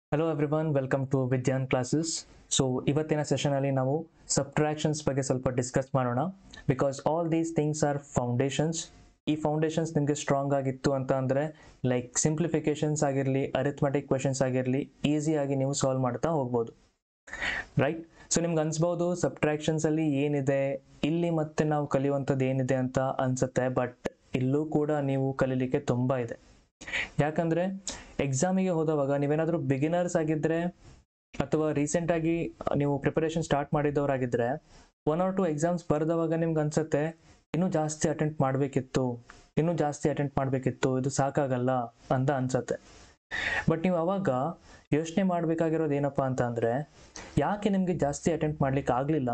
Hello everyone welcome to Vidyan classes so ಇವತ್ತಿನ ಸೆಷನಲ್ಲಿ ನಾವು ಸಬ್ಟ್ರಾಕ್ಷನ್ಸ್ ಬಗ್ಗೆ ಸ್ವಲ್ಪ ಡಿಸ್ಕಸ್ ಮಾಡೋಣ because all these things are foundations ಈ ಫೌಂಡೇಶನ್ಸ್ ನಿಮಗೆ ಸ್ಟ್ರಾಂಗ್ ಆಗಿತ್ತು ಅಂತ ಅಂದರೆ ಲೈಕ್ ಸಿಂಪ್ಲಿಫಿಕೇಶನ್ಸ್ ಆಗಿರಲಿ ಅರಿಥ್ಮೆಟಿಕ್ ಕ್ವೆಶನ್ಸ್ ಆಗಿರಲಿ ಈಸಿಯಾಗಿ ನೀವು ಸಾಲ್ವ್ ಮಾಡ್ತಾ ಹೋಗ್ಬೋದು ರೈಟ್ ಸೊ ನಿಮ್ಗೆ ಅನ್ಸ್ಬೋದು ಸಬ್ಟ್ರಾಕ್ಷನ್ಸ್ ಅಲ್ಲಿ ಏನಿದೆ ಇಲ್ಲಿ ಮತ್ತೆ ನಾವು ಕಲಿಯುವಂಥದ್ದು ಏನಿದೆ ಅಂತ ಅನ್ಸುತ್ತೆ ಬಟ್ ಇಲ್ಲೂ ಕೂಡ ನೀವು ಕಲೀಲಿಕ್ಕೆ ತುಂಬ ಇದೆ ಯಾಕಂದ್ರೆ ಎಕ್ಸಾಮಿಗೆ ಹೋದವಾಗ ನೀವೇನಾದರೂ ಬಿಗಿನರ್ಸ್ ಆಗಿದ್ರೆ ಅಥವಾ ರೀಸೆಂಟ್ ಆಗಿ ನೀವು ಪ್ರಿಪರೇಷನ್ ಸ್ಟಾರ್ಟ್ ಮಾಡಿದವರಾಗಿದ್ರೆ ಒನ್ ಆರ್ ಟು ಎಕ್ಸಾಮ್ಸ್ ಬರೆದವಾಗ ನಿಮ್ಗೆ ಅನ್ಸುತ್ತೆ ಇನ್ನೂ ಜಾಸ್ತಿ ಅಟೆಂಡ್ ಮಾಡಬೇಕಿತ್ತು ಇನ್ನೂ ಜಾಸ್ತಿ ಅಟೆಂಡ್ ಮಾಡಬೇಕಿತ್ತು ಇದು ಸಾಕಾಗಲ್ಲ ಅಂತ ಅನ್ಸತ್ತೆ ಬಟ್ ನೀವು ಅವಾಗ ಯೋಚನೆ ಮಾಡಬೇಕಾಗಿರೋದು ಏನಪ್ಪಾ ಅಂತ ಅಂದ್ರೆ ಯಾಕೆ ನಿಮಗೆ ಜಾಸ್ತಿ ಅಟೆಂಡ್ ಮಾಡ್ಲಿಕ್ಕೆ ಆಗಲಿಲ್ಲ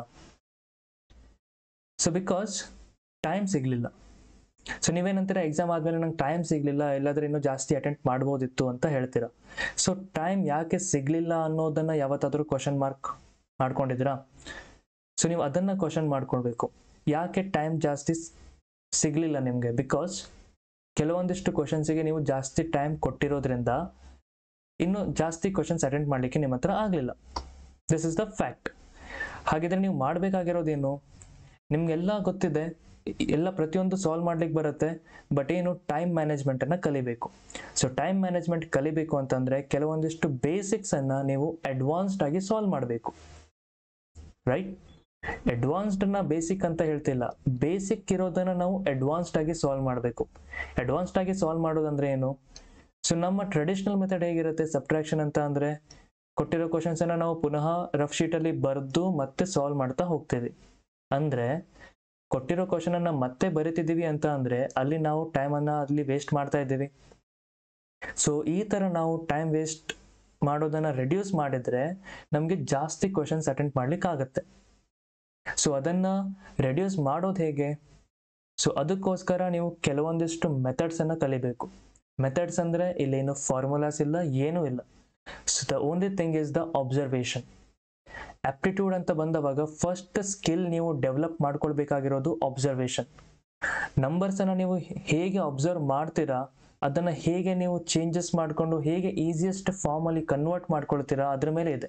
ಸೊ ಬಿಕಾಸ್ ಟೈಮ್ ಸಿಗಲಿಲ್ಲ ಸೊ ನೀವೇನಂತೀರ ಎಕ್ಸಾಮ್ ಆದಮೇಲೆ ನಂಗೆ ಟೈಮ್ ಸಿಗಲಿಲ್ಲ ಇಲ್ಲಾದ್ರೆ ಇನ್ನೂ ಜಾಸ್ತಿ ಅಟೆಂಡ್ ಮಾಡ್ಬೋದಿತ್ತು ಅಂತ ಹೇಳ್ತೀರಾ ಸೊ ಟೈಮ್ ಯಾಕೆ ಸಿಗಲಿಲ್ಲ ಅನ್ನೋದನ್ನ ಯಾವತ್ತಾದರೂ ಕ್ವಶನ್ ಮಾರ್ಕ್ ಮಾಡ್ಕೊಂಡಿದ್ದೀರಾ ಸೊ ನೀವು ಅದನ್ನ ಕ್ವಶನ್ ಮಾಡ್ಕೊಳ್ಬೇಕು ಯಾಕೆ ಟೈಮ್ ಜಾಸ್ತಿ ಸಿಗಲಿಲ್ಲ ನಿಮಗೆ ಬಿಕಾಸ್ ಕೆಲವೊಂದಿಷ್ಟು ಕ್ವಶನ್ಸಿಗೆ ನೀವು ಜಾಸ್ತಿ ಟೈಮ್ ಕೊಟ್ಟಿರೋದ್ರಿಂದ ಇನ್ನು ಜಾಸ್ತಿ ಕ್ವಶನ್ಸ್ ಅಟೆಂಡ್ ಮಾಡಲಿಕ್ಕೆ ನಿಮ್ಮ ಹತ್ರ ಆಗಲಿಲ್ಲ ದಿಸ್ ಇಸ್ ದ ಫ್ಯಾಕ್ಟ್ ಹಾಗಿದ್ರೆ ನೀವು ಮಾಡಬೇಕಾಗಿರೋದೇನು ನಿಮ್ಗೆಲ್ಲ ಗೊತ್ತಿದೆ ಎಲ್ಲ ಪ್ರತಿಯೊಂದು ಸಾಲ್ವ್ ಮಾಡ್ಲಿಕ್ಕೆ ಬರುತ್ತೆ ಬಟ್ ಏನು ಟೈಮ್ ಮ್ಯಾನೇಜ್ಮೆಂಟನ್ನು ಕಲಿಬೇಕು ಸೊ ಟೈಮ್ ಮ್ಯಾನೇಜ್ಮೆಂಟ್ ಕಲಿಬೇಕು ಅಂತಂದರೆ ಕೆಲವೊಂದಿಷ್ಟು ಬೇಸಿಕ್ಸನ್ನು ನೀವು ಅಡ್ವಾನ್ಸ್ಡ್ ಆಗಿ ಸಾಲ್ವ್ ಮಾಡಬೇಕು ರೈಟ್ ಅಡ್ವಾನ್ಸ್ಡ್ನ ಬೇಸಿಕ್ ಅಂತ ಹೇಳ್ತಿಲ್ಲ ಬೇಸಿಕ್ ಇರೋದನ್ನ ನಾವು ಅಡ್ವಾನ್ಸ್ಡ್ ಆಗಿ ಸಾಲ್ವ್ ಮಾಡಬೇಕು ಅಡ್ವಾನ್ಸ್ಡ್ ಆಗಿ ಸಾಲ್ವ್ ಮಾಡೋದಂದ್ರೆ ಏನು ಸೊ ನಮ್ಮ ಟ್ರೆಡಿಷನಲ್ ಮೆಥಡ್ ಹೇಗಿರುತ್ತೆ ಸಬ್ಟ್ರಾಕ್ಷನ್ ಅಂತ ಅಂದ್ರೆ ಕೊಟ್ಟಿರೋ ಕ್ವಶನ್ಸ್ ಅನ್ನ ನಾವು ಪುನಃ ರಫ್ ಶೀಟ್ ಅಲ್ಲಿ ಬರೆದು ಮತ್ತೆ ಸಾಲ್ವ್ ಮಾಡ್ತಾ ಹೋಗ್ತೀವಿ ಅಂದ್ರೆ ಕೊಟ್ಟಿರೋ ಕ್ವಶನ್ ಅನ್ನ ಮತ್ತೆ ಬರಿತಿದ್ದೀವಿ ಅಂತ ಅಂದ್ರೆ ಅಲ್ಲಿ ನಾವು ಟೈಮ್ ಅನ್ನ ಅಲ್ಲಿ ವೇಸ್ಟ್ ಮಾಡ್ತಾ ಇದ್ದೀವಿ ಸೊ ಈ ತರ ನಾವು ಟೈಮ್ ವೇಸ್ಟ್ ಮಾಡೋದನ್ನ ರೆಡ್ಯೂಸ್ ಮಾಡಿದ್ರೆ ನಮಗೆ ಜಾಸ್ತಿ ಕ್ವಶನ್ಸ್ ಅಟೆಂಡ್ ಮಾಡ್ಲಿಕ್ಕೆ ಆಗುತ್ತೆ ಸೊ ಅದನ್ನ ರೆಡ್ಯೂಸ್ ಮಾಡೋದು ಹೇಗೆ ಸೊ ಅದಕ್ಕೋಸ್ಕರ ನೀವು ಕೆಲವೊಂದಿಷ್ಟು ಮೆಥಡ್ಸ್ ಅನ್ನ ಕಲಿಬೇಕು ಮೆಥಡ್ಸ್ ಅಂದ್ರೆ ಇಲ್ಲೇನು ಫಾರ್ಮುಲಾಸ್ ಇಲ್ಲ ಏನೂ ಇಲ್ಲ so the only thing is the observation aptitude ಅಂತ ಬಂದವಾಗ ಫಸ್ಟ್ ಸ್ಕಿಲ್ ನೀವು ಡೆವಲಪ್ ಮಾಡ್ಕೊಳ್ಬೇಕಾಗಿರೋದು ಅಬ್ಸರ್ವೇಷನ್ ನಂಬರ್ಸ್ ಅನ್ನ ನೀವು ಹೇಗೆ ಅಬ್ಸರ್ವ್ ಮಾಡ್ತೀರಾ ಅದನ್ನ ಹೇಗೆ ನೀವು ಚೇಂಜಸ್ ಮಾಡಿಕೊಂಡು ಹೇಗೆ ಈಸಿಯೆಸ್ಟ್ ಫಾರ್ಮ್ ಅಲ್ಲಿ ಕನ್ವರ್ಟ್ ಮಾಡ್ಕೊಳ್ತೀರಾ ಅದ್ರ ಮೇಲೆ ಇದೆ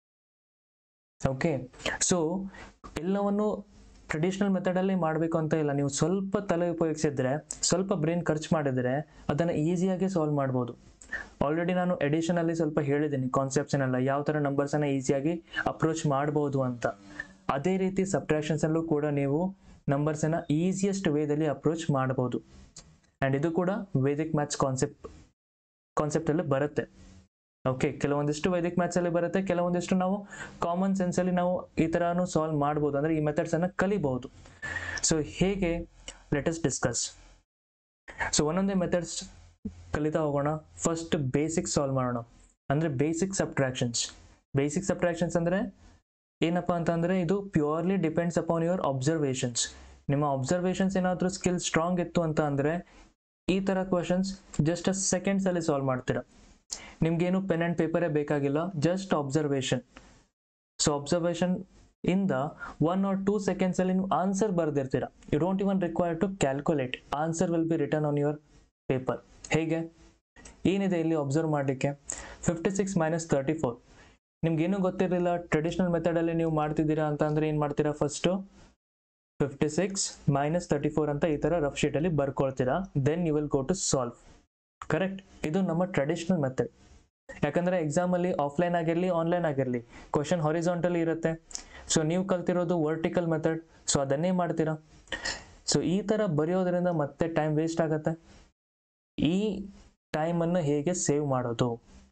ಓಕೆ ಸೊ ಎಲ್ಲವನ್ನು ಟ್ರೆಡಿಷನಲ್ ಮೆಥಡಲ್ಲಿ ಮಾಡಬೇಕು ಅಂತ ಇಲ್ಲ ನೀವು ಸ್ವಲ್ಪ ತಲೆ ಉಪಯೋಗಿಸಿದ್ರೆ ಸ್ವಲ್ಪ ಬ್ರೈನ್ ಖರ್ಚು ಮಾಡಿದ್ರೆ ಅದನ್ನು ಈಸಿಯಾಗಿ ಸಾಲ್ವ್ ಮಾಡ್ಬೋದು ಆಲ್ರೆಡಿ ನಾನು ಎಡಿಷನ್ ಅಲ್ಲಿ ಸ್ವಲ್ಪ ಹೇಳಿದ್ದೀನಿ ಕಾನ್ಸೆಪ್ಟ್ಸ್ ಎಲ್ಲ ಯಾವ ಥರ ನಂಬರ್ಸ್ ಅನ್ನ ಈಸಿಯಾಗಿ ಅಪ್ರೋಚ್ ಮಾಡ್ಬೋದು ಅಂತ ಅದೇ ರೀತಿ ಸಬ್ಟ್ರಾಕ್ಷನ್ಸ್ ಅಲ್ಲೂ ಕೂಡ ನೀವು ನಂಬರ್ಸ್ ಅನ್ನ ಈಸಿಯೆಸ್ಟ್ ವೇದಲ್ಲಿ ಅಪ್ರೋಚ್ ಮಾಡಬಹುದು ಅಂಡ್ ಇದು ಕೂಡ ವೇದಿಕ್ ಮ್ಯಾಥ್ಸ್ ಕಾನ್ಸೆಪ್ಟ್ ಕಾನ್ಸೆಪ್ಟ್ ಅಲ್ಲಿ ಬರುತ್ತೆ ಓಕೆ ಕೆಲವೊಂದಿಷ್ಟು ವೈದಿಕ್ ಮ್ಯಾಥ್ಸ್ ಅಲ್ಲಿ ಬರುತ್ತೆ ಕೆಲವೊಂದಿಷ್ಟು ನಾವು ಕಾಮನ್ ಸೆನ್ಸ್ ಅಲ್ಲಿ ನಾವು ಈ ತರಾನು ಸಾಲ್ವ್ ಮಾಡ್ಬೋದು ಅಂದ್ರೆ ಈ ಮೆಥಡ್ಸ್ ಅನ್ನ ಕಲಿಬಹುದು ಸೊ ಹೇಗೆ ಲೆಟಸ್ ಡಿಸ್ಕಸ್ ಸೊ ಒಂದೊಂದೇ ಮೆಥಡ್ಸ್ ಕಲಿತಾ ಹೋಗೋಣ ಫಸ್ಟ್ ಬೇಸಿಕ್ ಸಾಲ್ವ್ ಮಾಡೋಣ ಅಂದ್ರೆ ಬೇಸಿಕ್ ಸಬ್ಟ್ರಾಕ್ಷನ್ಸ್ ಬೇಸಿಕ್ ಸಬ್ಟ್ರಾಕ್ಷನ್ಸ್ ಅಂದ್ರೆ ಏನಪ್ಪಾ ಅಂತಂದ್ರೆ ಇದು purely depends upon your observations ನಿಮ್ಮ ಅಬ್ಸರ್ವೇಷನ್ಸ್ ಏನಾದರೂ ಸ್ಕಿಲ್ ಸ್ಟ್ರಾಂಗ್ ಇತ್ತು ಅಂತ ಅಂದ್ರೆ ಈ ತರ ಕ್ವಶನ್ಸ್ ಜಸ್ಟ್ ಅ ಸೆಕೆಂಡ್ಸ್ ಅಲ್ಲಿ ಸಾಲ್ವ್ ಮಾಡ್ತೀರಾ ನಿಮ್ಗೇನು ಪೆನ್ ಅಂಡ್ ಪೇಪರೇ ಬೇಕಾಗಿಲ್ಲ ಜಸ್ಟ್ ಅಬ್ಸರ್ವೇಷನ್ ಸೊ ಅಬ್ಸರ್ವೇಷನ್ ಇಂದ ಒನ್ ಆರ್ ಟೂ ಸೆಕೆಂಡ್ಸ್ ಅಲ್ಲಿ ನೀವು ಆನ್ಸರ್ ಬರ್ದಿರ್ತೀರಾ you don't even require to calculate answer will be return on your paper ಹೇಗೆ ಏನಿದೆ ಇಲ್ಲಿ ಅಬ್ಸರ್ವ್ ಮಾಡಲಿಕ್ಕೆ fifty six minus thirty four ನಿಮ್ಗೇನು ಗೊತ್ತಿರಲಿಲ್ಲ ಟ್ರೆಡಿಷನಲ್ ಮೆಥಡಲ್ಲಿ ನೀವು ಮಾಡ್ತಿದ್ದೀರಾ ಅಂತ ಅಂದ್ರೆ ಏನು ಮಾಡ್ತೀರಾ first fifty six minus thirty four ಅಂತ ಈ ಥರ ರಫ್ ಶೀಟಲ್ಲಿ ಬರ್ಕೊಳ್ತೀರಾ then you will go to solve correct ಇದು ನಮ್ಮ ಟ್ರೆಡಿಷನಲ್ ಮೆಥಡ್ ಯಾಕಂದ್ರೆ ಎಕ್ಸಾಮ್ ಅಲ್ಲಿ ಆಫ್ಲೈನ್ ಆಗಿರಲಿ ಆನ್ಲೈನ್ ಆಗಿರಲಿ ಕ್ವಶನ್ ಹಾರಿಜಾಂಟಲಿ ಇರುತ್ತೆ ಸೊ ನೀವು ಕಲ್ತಿರೋದು ವರ್ಟಿಕಲ್ ಮೆಥಡ್ ಸೊ ಅದನ್ನೇ ಮಾಡ್ತೀರಾ ಸೊ ಈ ತರ ಬರೆಯೋದ್ರಿಂದ ಮತ್ತೆ ಟೈಮ್ ವೇಸ್ಟ್ ಆಗುತ್ತೆ ಈ ಟೈಮನ್ನು ಹೇಗೆ ಸೇವ್ ಮಾಡೋದು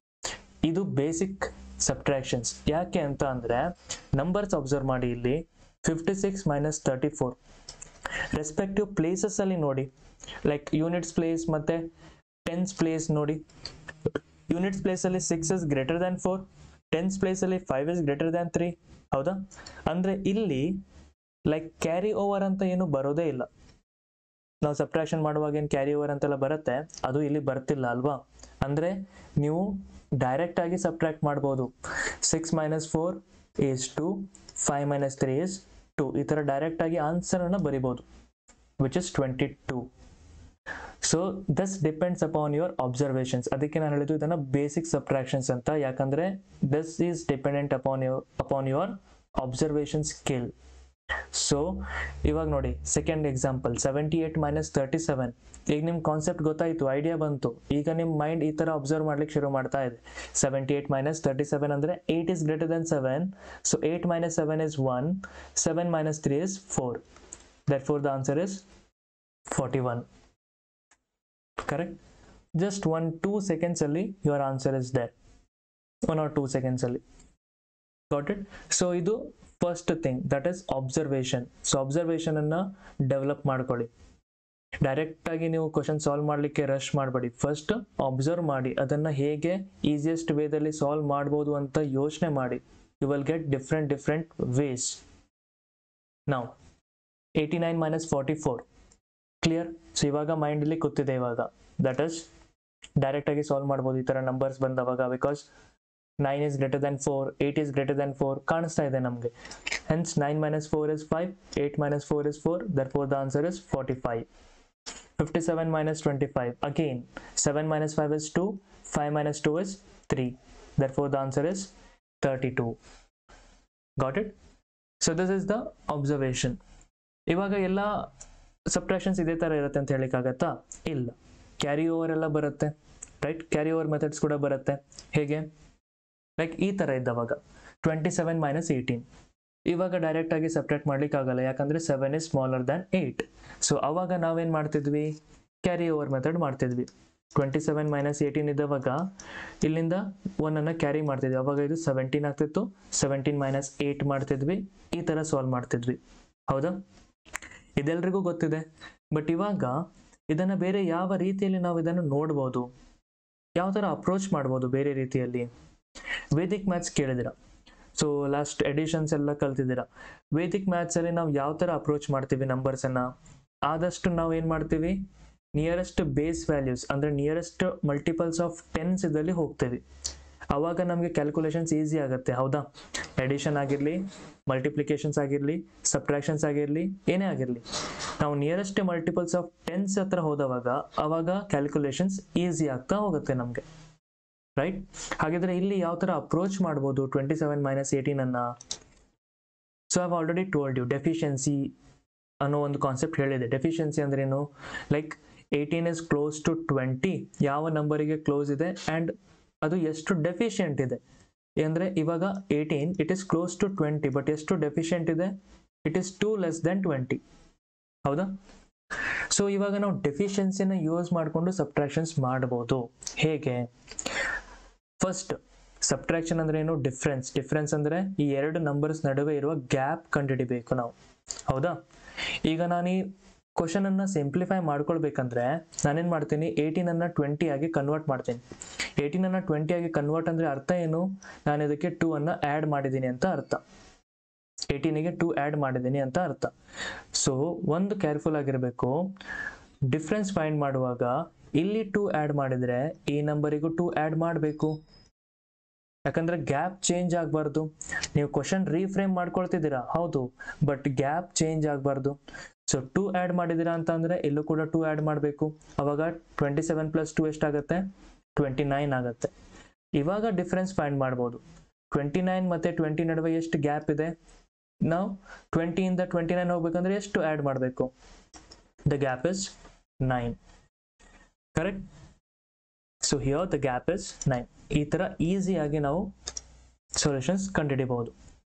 ಇದು ಬೇಸಿಕ್ ಸಬ್ಟ್ರಾಕ್ಷನ್ಸ್ ಯಾಕೆ ಅಂತ ಅಂದ್ರೆ ನಂಬರ್ಸ್ ಅಬ್ಸರ್ವ್ ಮಾಡಿ ಇಲ್ಲಿ fifty six minus thirty four respective places ಅಲ್ಲಿ ನೋಡಿ ಲೈಕ್ ಯೂನಿಟ್ಸ್ ಪ್ಲೇಸ್ ಮತ್ತೆ ಟೆನ್ಸ್ ಪ್ಲೇಸ್ ನೋಡಿ ಯೂನಿಟ್ಸ್ ಪ್ಲೇಸ್ ಅಲ್ಲಿ six is greater than four tens place ಅಲ್ಲಿ five is greater than three ಹೌದಾ ಅಂದ್ರೆ ಇಲ್ಲಿ ಲೈಕ್ ಕ್ಯಾರಿ ಓವರ್ ಅಂತ ಏನು ಬರೋದೇ ಇಲ್ಲ ನಾವು ಸಬ್ಟ್ರಾಕ್ಷನ್ ಮಾಡುವಾಗ ಏನು ಕ್ಯಾರಿ ಓವರ್ ಅಂತೆಲ್ಲ ಬರುತ್ತೆ ಅದು ಇಲ್ಲಿ ಬರ್ತಿಲ್ಲ ಅಲ್ವಾ ಅಂದ್ರೆ ನೀವು ಡೈರೆಕ್ಟ್ ಆಗಿ ಸಬ್ಟ್ರಾಕ್ಟ್ ಮಾಡ್ಬೋದು six minus four is two five minus three is two ಈ ಥರ ಡೈರೆಕ್ಟ್ ಆಗಿ ಆನ್ಸರ್ ಅನ್ನ ಬರಿಬೋದು which is twenty two so thus depends upon your observations ಅದಕ್ಕೆ ನಾನು ಹೇಳಿದ್ದು ಇದನ್ನ ಬೇಸಿಕ್ ಸಬ್ಟ್ರಾಕ್ಷನ್ಸ್ ಅಂತ ಯಾಕಂದ್ರೆ this is dependent upon your upon your observation skill so ಇವಾಗ ನೋಡಿ second example seventy eight minus thirty seven ಈಗ ನಿಮ್ಮ ಕಾನ್ಸೆಪ್ಟ್ ಗೊತ್ತಾಯಿತು ಐಡಿಯಾ ಬಂತು ಈಗ ನಿಮ್ಮ ಮೈಂಡ್ ಈ ಥರ ಅಬ್ಸರ್ವ್ ಮಾಡ್ಲಿಕ್ಕೆ ಶುರು ಮಾಡ್ತಾ ಇದೆ seventy eight minus thirty seven ಅಂದರೆ eight is greater than seven so eight minus seven is one seven minus three is four that four the answer is forty one correct just one two ಸೆಕೆಂಡ್ಸಲ್ಲಿ your answer is there one or two ಸೆಕೆಂಡ್ಸಲ್ಲಿ got it so ಇದು first thing that is observation so observation ಅನ್ನ develop ಮಾಡ್ಕೊಳ್ಳಿ direct ಆಗಿ ನೀವು question solve ಮಾಡಲಿಕ್ಕೆ rush ಮಾಡಬೇಡಿ first observe ಮಾಡಿ ಅದನ್ನ ಹೇಗೆ ಈಸಿಯೆಸ್ಟ್ ವೇದಲ್ಲಿ ಸಾಲ್ವ್ ಮಾಡ್ಬೋದು ಅಂತ ಯೋಚನೆ ಮಾಡಿ you will get different different ways ನಾವು eighty nine minus forty four clear so ಇವಾಗ ಮೈಂಡಲ್ಲಿ ಕೂತಿದೆ ಇವಾಗ ದಟ್ ಇಸ್ ಡೈರೆಕ್ಟ್ ಆಗಿ ಸಾಲ್ವ್ ಮಾಡ್ಬೋದು ಈ ಥರ ನಂಬರ್ಸ್ ಬಂದವಾಗ because nine is greater than four eight is greater than four ಕಾಣಿಸ್ತಾ ಇದೆ ನಮಗೆ hence nine minus four is five eight minus four is four there four the answer is forty five fifty seven minus twenty five again seven minus five is two five minus two is three there four the answer is thirty two got it so this is the observation ಇವಾಗ ಎಲ್ಲ subtractions ಇದೇ ಥರ ಇರುತ್ತೆ ಅಂತ ಹೇಳಿಕ್ಕಾಗತ್ತಾ ಇಲ್ಲ carry over ಎಲ್ಲ ಬರುತ್ತೆ right carry over methods ಕೂಡ ಬರುತ್ತೆ ಹೇಗೆ ಲೈಕ್ ಈ ಥರ ಇದ್ದವಾಗ ಟ್ವೆಂಟಿ ಸೆವೆನ್ ಮೈನಸ್ ಏಯ್ಟೀನ್ ಇವಾಗ ಡೈರೆಕ್ಟ್ ಆಗಿ ಸಪ್ರೇಟ್ ಮಾಡ್ಲಿಕ್ಕೆ ಆಗಲ್ಲ ಯಾಕಂದ್ರೆ seven is smaller than eight so ಅವಾಗ ನಾವೇನು ಮಾಡ್ತಿದ್ವಿ ಕ್ಯಾರಿ ಓವರ್ ಮೆಥಡ್ ಮಾಡ್ತಿದ್ವಿ ಟ್ವೆಂಟಿ ಸೆವೆನ್ ಮೈನಸ್ ಏಯ್ಟೀನ್ ಇದ್ದವಾಗ ಇಲ್ಲಿಂದ ಒನ್ನನ್ನು ಕ್ಯಾರಿ ಮಾಡ್ತಿದ್ವಿ ಅವಾಗ ಇದು ಸೆವೆಂಟೀನ್ ಆಗ್ತಿತ್ತು ಸೆವೆಂಟೀನ್ ಮೈನಸ್ ಏಯ್ಟ್ ಮಾಡ್ತಿದ್ವಿ ಈ ಥರ ಸಾಲ್ವ್ ಮಾಡ್ತಿದ್ವಿ ಹೌದಾ ಇದೆಲ್ರಿಗೂ ಗೊತ್ತಿದೆ ಬಟ್ ಇವಾಗ ಇದನ್ನು ಬೇರೆ ಯಾವ ರೀತಿಯಲ್ಲಿ ನಾವು ಇದನ್ನು ನೋಡ್ಬೋದು ಯಾವ ಥರ ಅಪ್ರೋಚ್ ಮಾಡ್ಬೋದು ಬೇರೆ ರೀತಿಯಲ್ಲಿ ವೇದಿಕ್ ಮ್ಯಾಥ್ಸ್ ಕೇಳಿದಿರ ಸೊ ಲಾಸ್ಟ್ ಎಡಿಷನ್ಸ್ ಎಲ್ಲ ಕಲ್ತಿದ್ದೀರಾ ವೇದಿಕ್ ಮ್ಯಾಥ್ಸಲ್ಲಿ ನಾವು ಯಾವ ಥರ ಅಪ್ರೋಚ್ ಮಾಡ್ತೀವಿ ನಂಬರ್ಸನ್ನು ಆದಷ್ಟು ನಾವು ಏನು ಮಾಡ್ತೀವಿ ನಿಯರೆಸ್ಟ್ ಬೇಸ್ ವ್ಯಾಲ್ಯೂಸ್ ಅಂದರೆ ನಿಯರೆಸ್ಟ್ ಮಲ್ಟಿಪಲ್ಸ್ ಆಫ್ ಟೆನ್ಸ್ ಇದ್ದಲ್ಲಿ ಹೋಗ್ತೀವಿ ಆವಾಗ ನಮಗೆ ಕ್ಯಾಲ್ಕುಲೇಷನ್ಸ್ ಈಸಿ ಆಗುತ್ತೆ ಹೌದಾ ಎಡಿಷನ್ ಆಗಿರಲಿ ಮಲ್ಟಿಪ್ಲಿಕೇಶನ್ಸ್ ಆಗಿರಲಿ ಸಬ್ಟ್ರಾಕ್ಷನ್ಸ್ ಆಗಿರಲಿ ಏನೇ ಆಗಿರಲಿ ನಾವು ನಿಯರೆಸ್ಟ್ ಮಲ್ಟಿಪಲ್ಸ್ ಆಫ್ ಟೆನ್ಸ್ ಹತ್ರ ಹೋದವಾಗ ಆವಾಗ ಕ್ಯಾಲ್ಕುಲೇಷನ್ಸ್ ಈಸಿ ಆಗ್ತಾ ಹೋಗುತ್ತೆ ನಮಗೆ ರೈಟ್ ಹಾಗಿದ್ರೆ ಇಲ್ಲಿ ಯಾವ ಥರ ಅಪ್ರೋಚ್ ಮಾಡ್ಬೋದು ಟ್ವೆಂಟಿ ಸೆವೆನ್ ಮೈನಸ್ ಏಯ್ಟೀನ್ ಅನ್ನ so I've already told you deficiency ಅನ್ನೋ ಒಂದು ಕಾನ್ಸೆಪ್ಟ್ ಹೇಳಿದೆ ಡೆಫಿಷಿಯನ್ಸಿ ಅಂದ್ರೇನು like eighteen is close to twenty ಯಾವ ನಂಬರಿಗೆ ಕ್ಲೋಸ್ ಇದೆ ಆ್ಯಂಡ್ ಅದು ಎಷ್ಟು ಡೆಫಿಷಿಯಂಟ್ ಇದೆ ಅಂದರೆ ಇವಾಗ eighteen it is close to twenty but ಎಷ್ಟು ಡೆಫಿಷಿಯಂಟ್ ಇದೆ it is two less than twenty ಹೌದಾ ಸೊ ಇವಾಗ ನಾವು ಡೆಫಿಷಿಯನ್ಸಿನ ಯೂಸ್ ಮಾಡಿಕೊಂಡು ಸಬ್ಟ್ರಾಕ್ಷನ್ಸ್ ಮಾಡ್ಬೋದು ಹೇಗೆ ಫಸ್ಟ್ ಸಬ್ಟ್ರಾಕ್ಷನ್ ಅಂದ್ರೆ ಏನು ಡಿಫ್ರೆನ್ಸ್ ಡಿಫ್ರೆನ್ಸ್ ಅಂದ್ರೆ ಈ ಎರಡು ನಂಬರ್ಸ್ ನಡುವೆ ಇರುವ ಗ್ಯಾಪ್ ಕಂಡುಹಿಡಿಬೇಕು ನಾವು ಹೌದಾ ಈಗ ನಾನು ಈ ಕ್ವಶನ್ ಅನ್ನ ಸಿಂಪ್ಲಿಫೈ ಮಾಡ್ಕೊಳ್ಬೇಕಂದ್ರೆ ನಾನೇನ್ ಮಾಡ್ತೀನಿ ಏಯ್ಟೀನ್ ಅನ್ನ ಟ್ವೆಂಟಿ ಆಗಿ ಕನ್ವರ್ಟ್ ಮಾಡ್ತೀನಿ ಏಯ್ಟೀನ್ ಅನ್ನ ಟ್ವೆಂಟಿ ಆಗಿ ಕನ್ವರ್ಟ್ ಅಂದ್ರೆ ಅರ್ಥ ಏನು ನಾನು ಇದಕ್ಕೆ ಟೂ ಅನ್ನ ಆ್ಯಡ್ ಮಾಡಿದ್ದೀನಿ ಅಂತ ಅರ್ಥ ಏಯ್ಟೀನಿಗೆ ಟೂ ಆ್ಯಡ್ ಮಾಡಿದ್ದೀನಿ ಅಂತ ಅರ್ಥ ಸೊ ಒಂದು ಕೇರ್ಫುಲ್ ಆಗಿರಬೇಕು ಡಿಫ್ರೆನ್ಸ್ ಫೈಂಡ್ ಮಾಡುವಾಗ ಇಲ್ಲಿ ಟೂ ಆ್ಯಡ್ ಮಾಡಿದ್ರೆ ಈ ನಂಬರಿಗೂ ಟೂ ಆ್ಯಡ್ ಮಾಡಬೇಕು ಯಾಕಂದ್ರೆ ಗ್ಯಾಪ್ ಚೇಂಜ್ ಆಗಬಾರ್ದು ನೀವು ಕ್ವಶನ್ ರೀಫ್ರೇಮ್ ಮಾಡ್ಕೊಳ್ತಿದ್ದೀರಾ ಹೌದು ಬಟ್ ಗ್ಯಾಪ್ ಚೇಂಜ್ ಆಗಬಾರ್ದು ಸೊ ಟೂ ಆ್ಯಡ್ ಮಾಡಿದ್ದೀರಾ ಅಂತ ಅಂದ್ರೆ ಇಲ್ಲೂ ಕೂಡ ಟೂ ಆ್ಯಡ್ ಮಾಡಬೇಕು ಅವಾಗ ಟ್ವೆಂಟಿ ಸೆವೆನ್ ಪ್ಲಸ್ ಟು ಎಷ್ಟಾಗುತ್ತೆ ಟ್ವೆಂಟಿ ನೈನ್ ಆಗುತ್ತೆ ಇವಾಗ ಡಿಫ್ರೆನ್ಸ್ ಫೈಂಡ್ ಮಾಡ್ಬೋದು ಟ್ವೆಂಟಿ ನೈನ್ ಮತ್ತೆ ಟ್ವೆಂಟಿ ನಡುವೆ ಎಷ್ಟು ಗ್ಯಾಪ್ ಇದೆ ನಾವು ಟ್ವೆಂಟಿಯಿಂದ ಟ್ವೆಂಟಿ ನೈನ್ ಹೋಗ್ಬೇಕಂದ್ರೆ ಎಷ್ಟು ಆ್ಯಡ್ ಮಾಡಬೇಕು the gap is nine correct so here the gap is nine ಈ ಥರ ಈಸಿಯಾಗಿ ನಾವು ಸೊಲ್ಯೂಷನ್ಸ್ ಕಂಡುಹಿಡಿಬಹುದು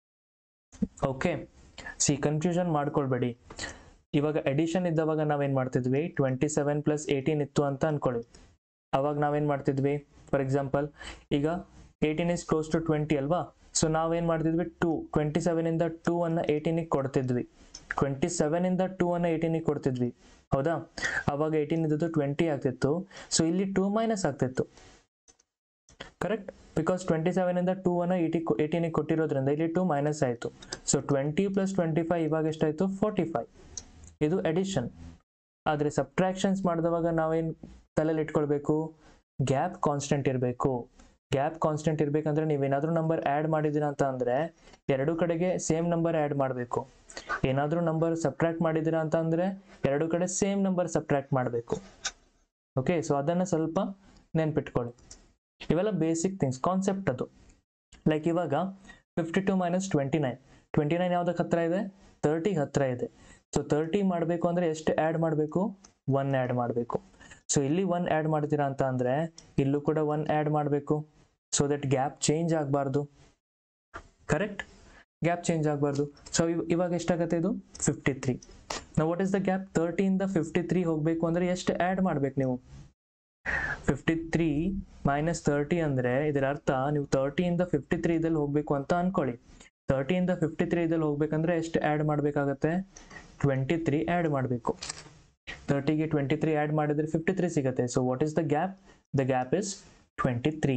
ಓಕೆ ಸಿ ಕನ್ಫ್ಯೂಷನ್ ಮಾಡ್ಕೊಳ್ಬೇಡಿ ಇವಾಗ ಎಡಿಷನ್ ಇದ್ದವಾಗ ನಾವೇನು ಮಾಡ್ತಿದ್ವಿ ಟ್ವೆಂಟಿ ಸೆವೆನ್ ಪ್ಲಸ್ ಏಯ್ಟೀನ್ ಇತ್ತು ಅಂತ ಅನ್ಕೊಳ್ಳಿ ಅವಾಗ ನಾವೇನು ಮಾಡ್ತಿದ್ವಿ ಫಾರ್ ಎಕ್ಸಾಂಪಲ್ ಈಗ eighteen is close to twenty ಅಲ್ವಾ ಸೊ ನಾವೇನು ಮಾಡ್ತಿದ್ವಿ ಟೂ ಟ್ವೆಂಟಿ ಸೆವೆನಿಂದ ಟೂ ಅನ್ನ ಏಯ್ಟೀನಿಗೆ ಕೊಡ್ತಿದ್ವಿ ಟ್ವೆಂಟಿ ಸೆವೆನಿಂದ ಟೂ ಅನ್ನ ಏಯ್ಟೀನಿಗೆ ಕೊಡ್ತಿದ್ವಿ ಹೌದಾ ಅವಾಗ ಏಯ್ಟೀನ್ ಇದ್ದದ್ದು ಟ್ವೆಂಟಿ ಆಗ್ತಿತ್ತು ಸೊ ಇಲ್ಲಿ ಟೂ ಮೈನಸ್ ಆಗ್ತಿತ್ತು ಕರೆಕ್ಟ್ ಬಿಕಾಸ್ ಟ್ವೆಂಟಿ ಸೆವೆನಿಂದ ಟೂ ಅನ್ನ ಏಯ್ಟಿ ಏಯ್ಟೀನಿಗೆ ಕೊಟ್ಟಿರೋದ್ರಿಂದ ಇಲ್ಲಿ ಟೂ ಮೈನಸ್ ಆಯಿತು so twenty plus twenty five ಇವಾಗ ಎಷ್ಟಾಯಿತು ಫೋರ್ಟಿ ಫೈವ್ ಇದು ಎಡಿಷನ್ ಆದರೆ ಸಬ್ಟ್ರಾಕ್ಷನ್ಸ್ ಮಾಡಿದವಾಗ ನಾವೇನು ತಲೆಯಲ್ಲಿ ಇಟ್ಕೊಳ್ಬೇಕು ಗ್ಯಾಪ್ ಕಾನ್ಸ್ಟೆಂಟ್ ಇರಬೇಕು ಗ್ಯಾಪ್ ಕಾನ್ಸ್ಟೆಂಟ್ ಇರಬೇಕಂದ್ರೆ ನೀವೇನಾದರೂ ನಂಬರ್ ಆ್ಯಡ್ ಮಾಡಿದ್ದೀರಾ ಅಂತ ಅಂದರೆ ಎರಡು ಕಡೆಗೆ ಸೇಮ್ ನಂಬರ್ ಆ್ಯಡ್ ಮಾಡಬೇಕು ಏನಾದರೂ ನಂಬರ್ ಸಬ್ಟ್ರಾಕ್ಟ್ ಮಾಡಿದ್ದೀರಾ ಅಂತ ಅಂದರೆ ಎರಡು ಕಡೆ ಸೇಮ್ ನಂಬರ್ ಸಬ್ಟ್ರಾಕ್ಟ್ ಮಾಡಬೇಕು ಓಕೆ ಸೊ ಅದನ್ನು ಸ್ವಲ್ಪ ನೆನ್ಪಿಟ್ಕೊಳ್ಳಿ ಇವೆಲ್ಲ ಬೇಸಿಕ್ ಥಿಂಗ್ಸ್ ಕಾನ್ಸೆಪ್ಟ್ ಅದು ಲೈಕ್ ಇವಾಗ fifty two minus twenty nine twenty nine ಯಾವುದಕ್ಕೆ ಹತ್ರ ಇದೆ ತರ್ಟಿಗೆ ಹತ್ರ ಇದೆ ಸೊ ತರ್ಟಿ ಮಾಡಬೇಕು ಅಂದರೆ ಎಷ್ಟು ಆ್ಯಡ್ ಮಾಡಬೇಕು ಒನ್ ಆ್ಯಡ್ ಮಾಡಬೇಕು ಸೊ ಇಲ್ಲಿ ಒನ್ ಆ್ಯಡ್ ಮಾಡ್ತೀರಾ ಅಂತ ಅಂದರೆ ಇಲ್ಲೂ ಕೂಡ ಒನ್ ಆ್ಯಡ್ ಮಾಡಬೇಕು ಸೊ ದಟ್ ಗ್ಯಾಪ್ ಚೇಂಜ್ ಆಗಬಾರ್ದು ಕರೆಕ್ಟ್ ಗ್ಯಾಪ್ ಚೇಂಜ್ ಆಗಬಾರ್ದು ಸೊ ಇವಾಗ ಎಷ್ಟಾಗತ್ತೆ ಇದು ಫಿಫ್ಟಿ ತ್ರೀ ನಾವು ವಾಟ್ ಇಸ್ ದ ಗ್ಯಾಪ್ ತರ್ಟಿಯಿಂದ ಫಿಫ್ಟಿ ತ್ರೀ ಹೋಗಬೇಕು ಅಂದರೆ ಎಷ್ಟು ಆ್ಯಡ್ ಮಾಡ್ಬೇಕು ನೀವು ಫಿಫ್ಟಿ ತ್ರೀ ಮೈನಸ್ ತರ್ಟಿ ಅಂದರೆ ಇದರ ಅರ್ಥ ನೀವು ತರ್ಟಿಯಿಂದ ಫಿಫ್ಟಿ ತ್ರೀ ಇದಲ್ಲಿ ಹೋಗಬೇಕು ಅಂತ ಅನ್ಕೊಳ್ಳಿ ತರ್ಟಿಯಿಂದ ಫಿಫ್ಟಿ ತ್ರೀ ಇದಲ್ಲಿ ಹೋಗ್ಬೇಕಂದ್ರೆ ಎಷ್ಟು ಆ್ಯಡ್ ಮಾಡಬೇಕಾಗತ್ತೆ ಟ್ವೆಂಟಿ ತ್ರೀ ಆ್ಯಡ್ ಮಾಡಬೇಕು ತರ್ಟಿಗೆ ಟ್ವೆಂಟಿ ತ್ರೀ ಆ್ಯಡ್ ಮಾಡಿದ್ರೆ ಫಿಫ್ಟಿ ತ್ರೀ ಸಿಗುತ್ತೆ so what is the gap the gap is twenty three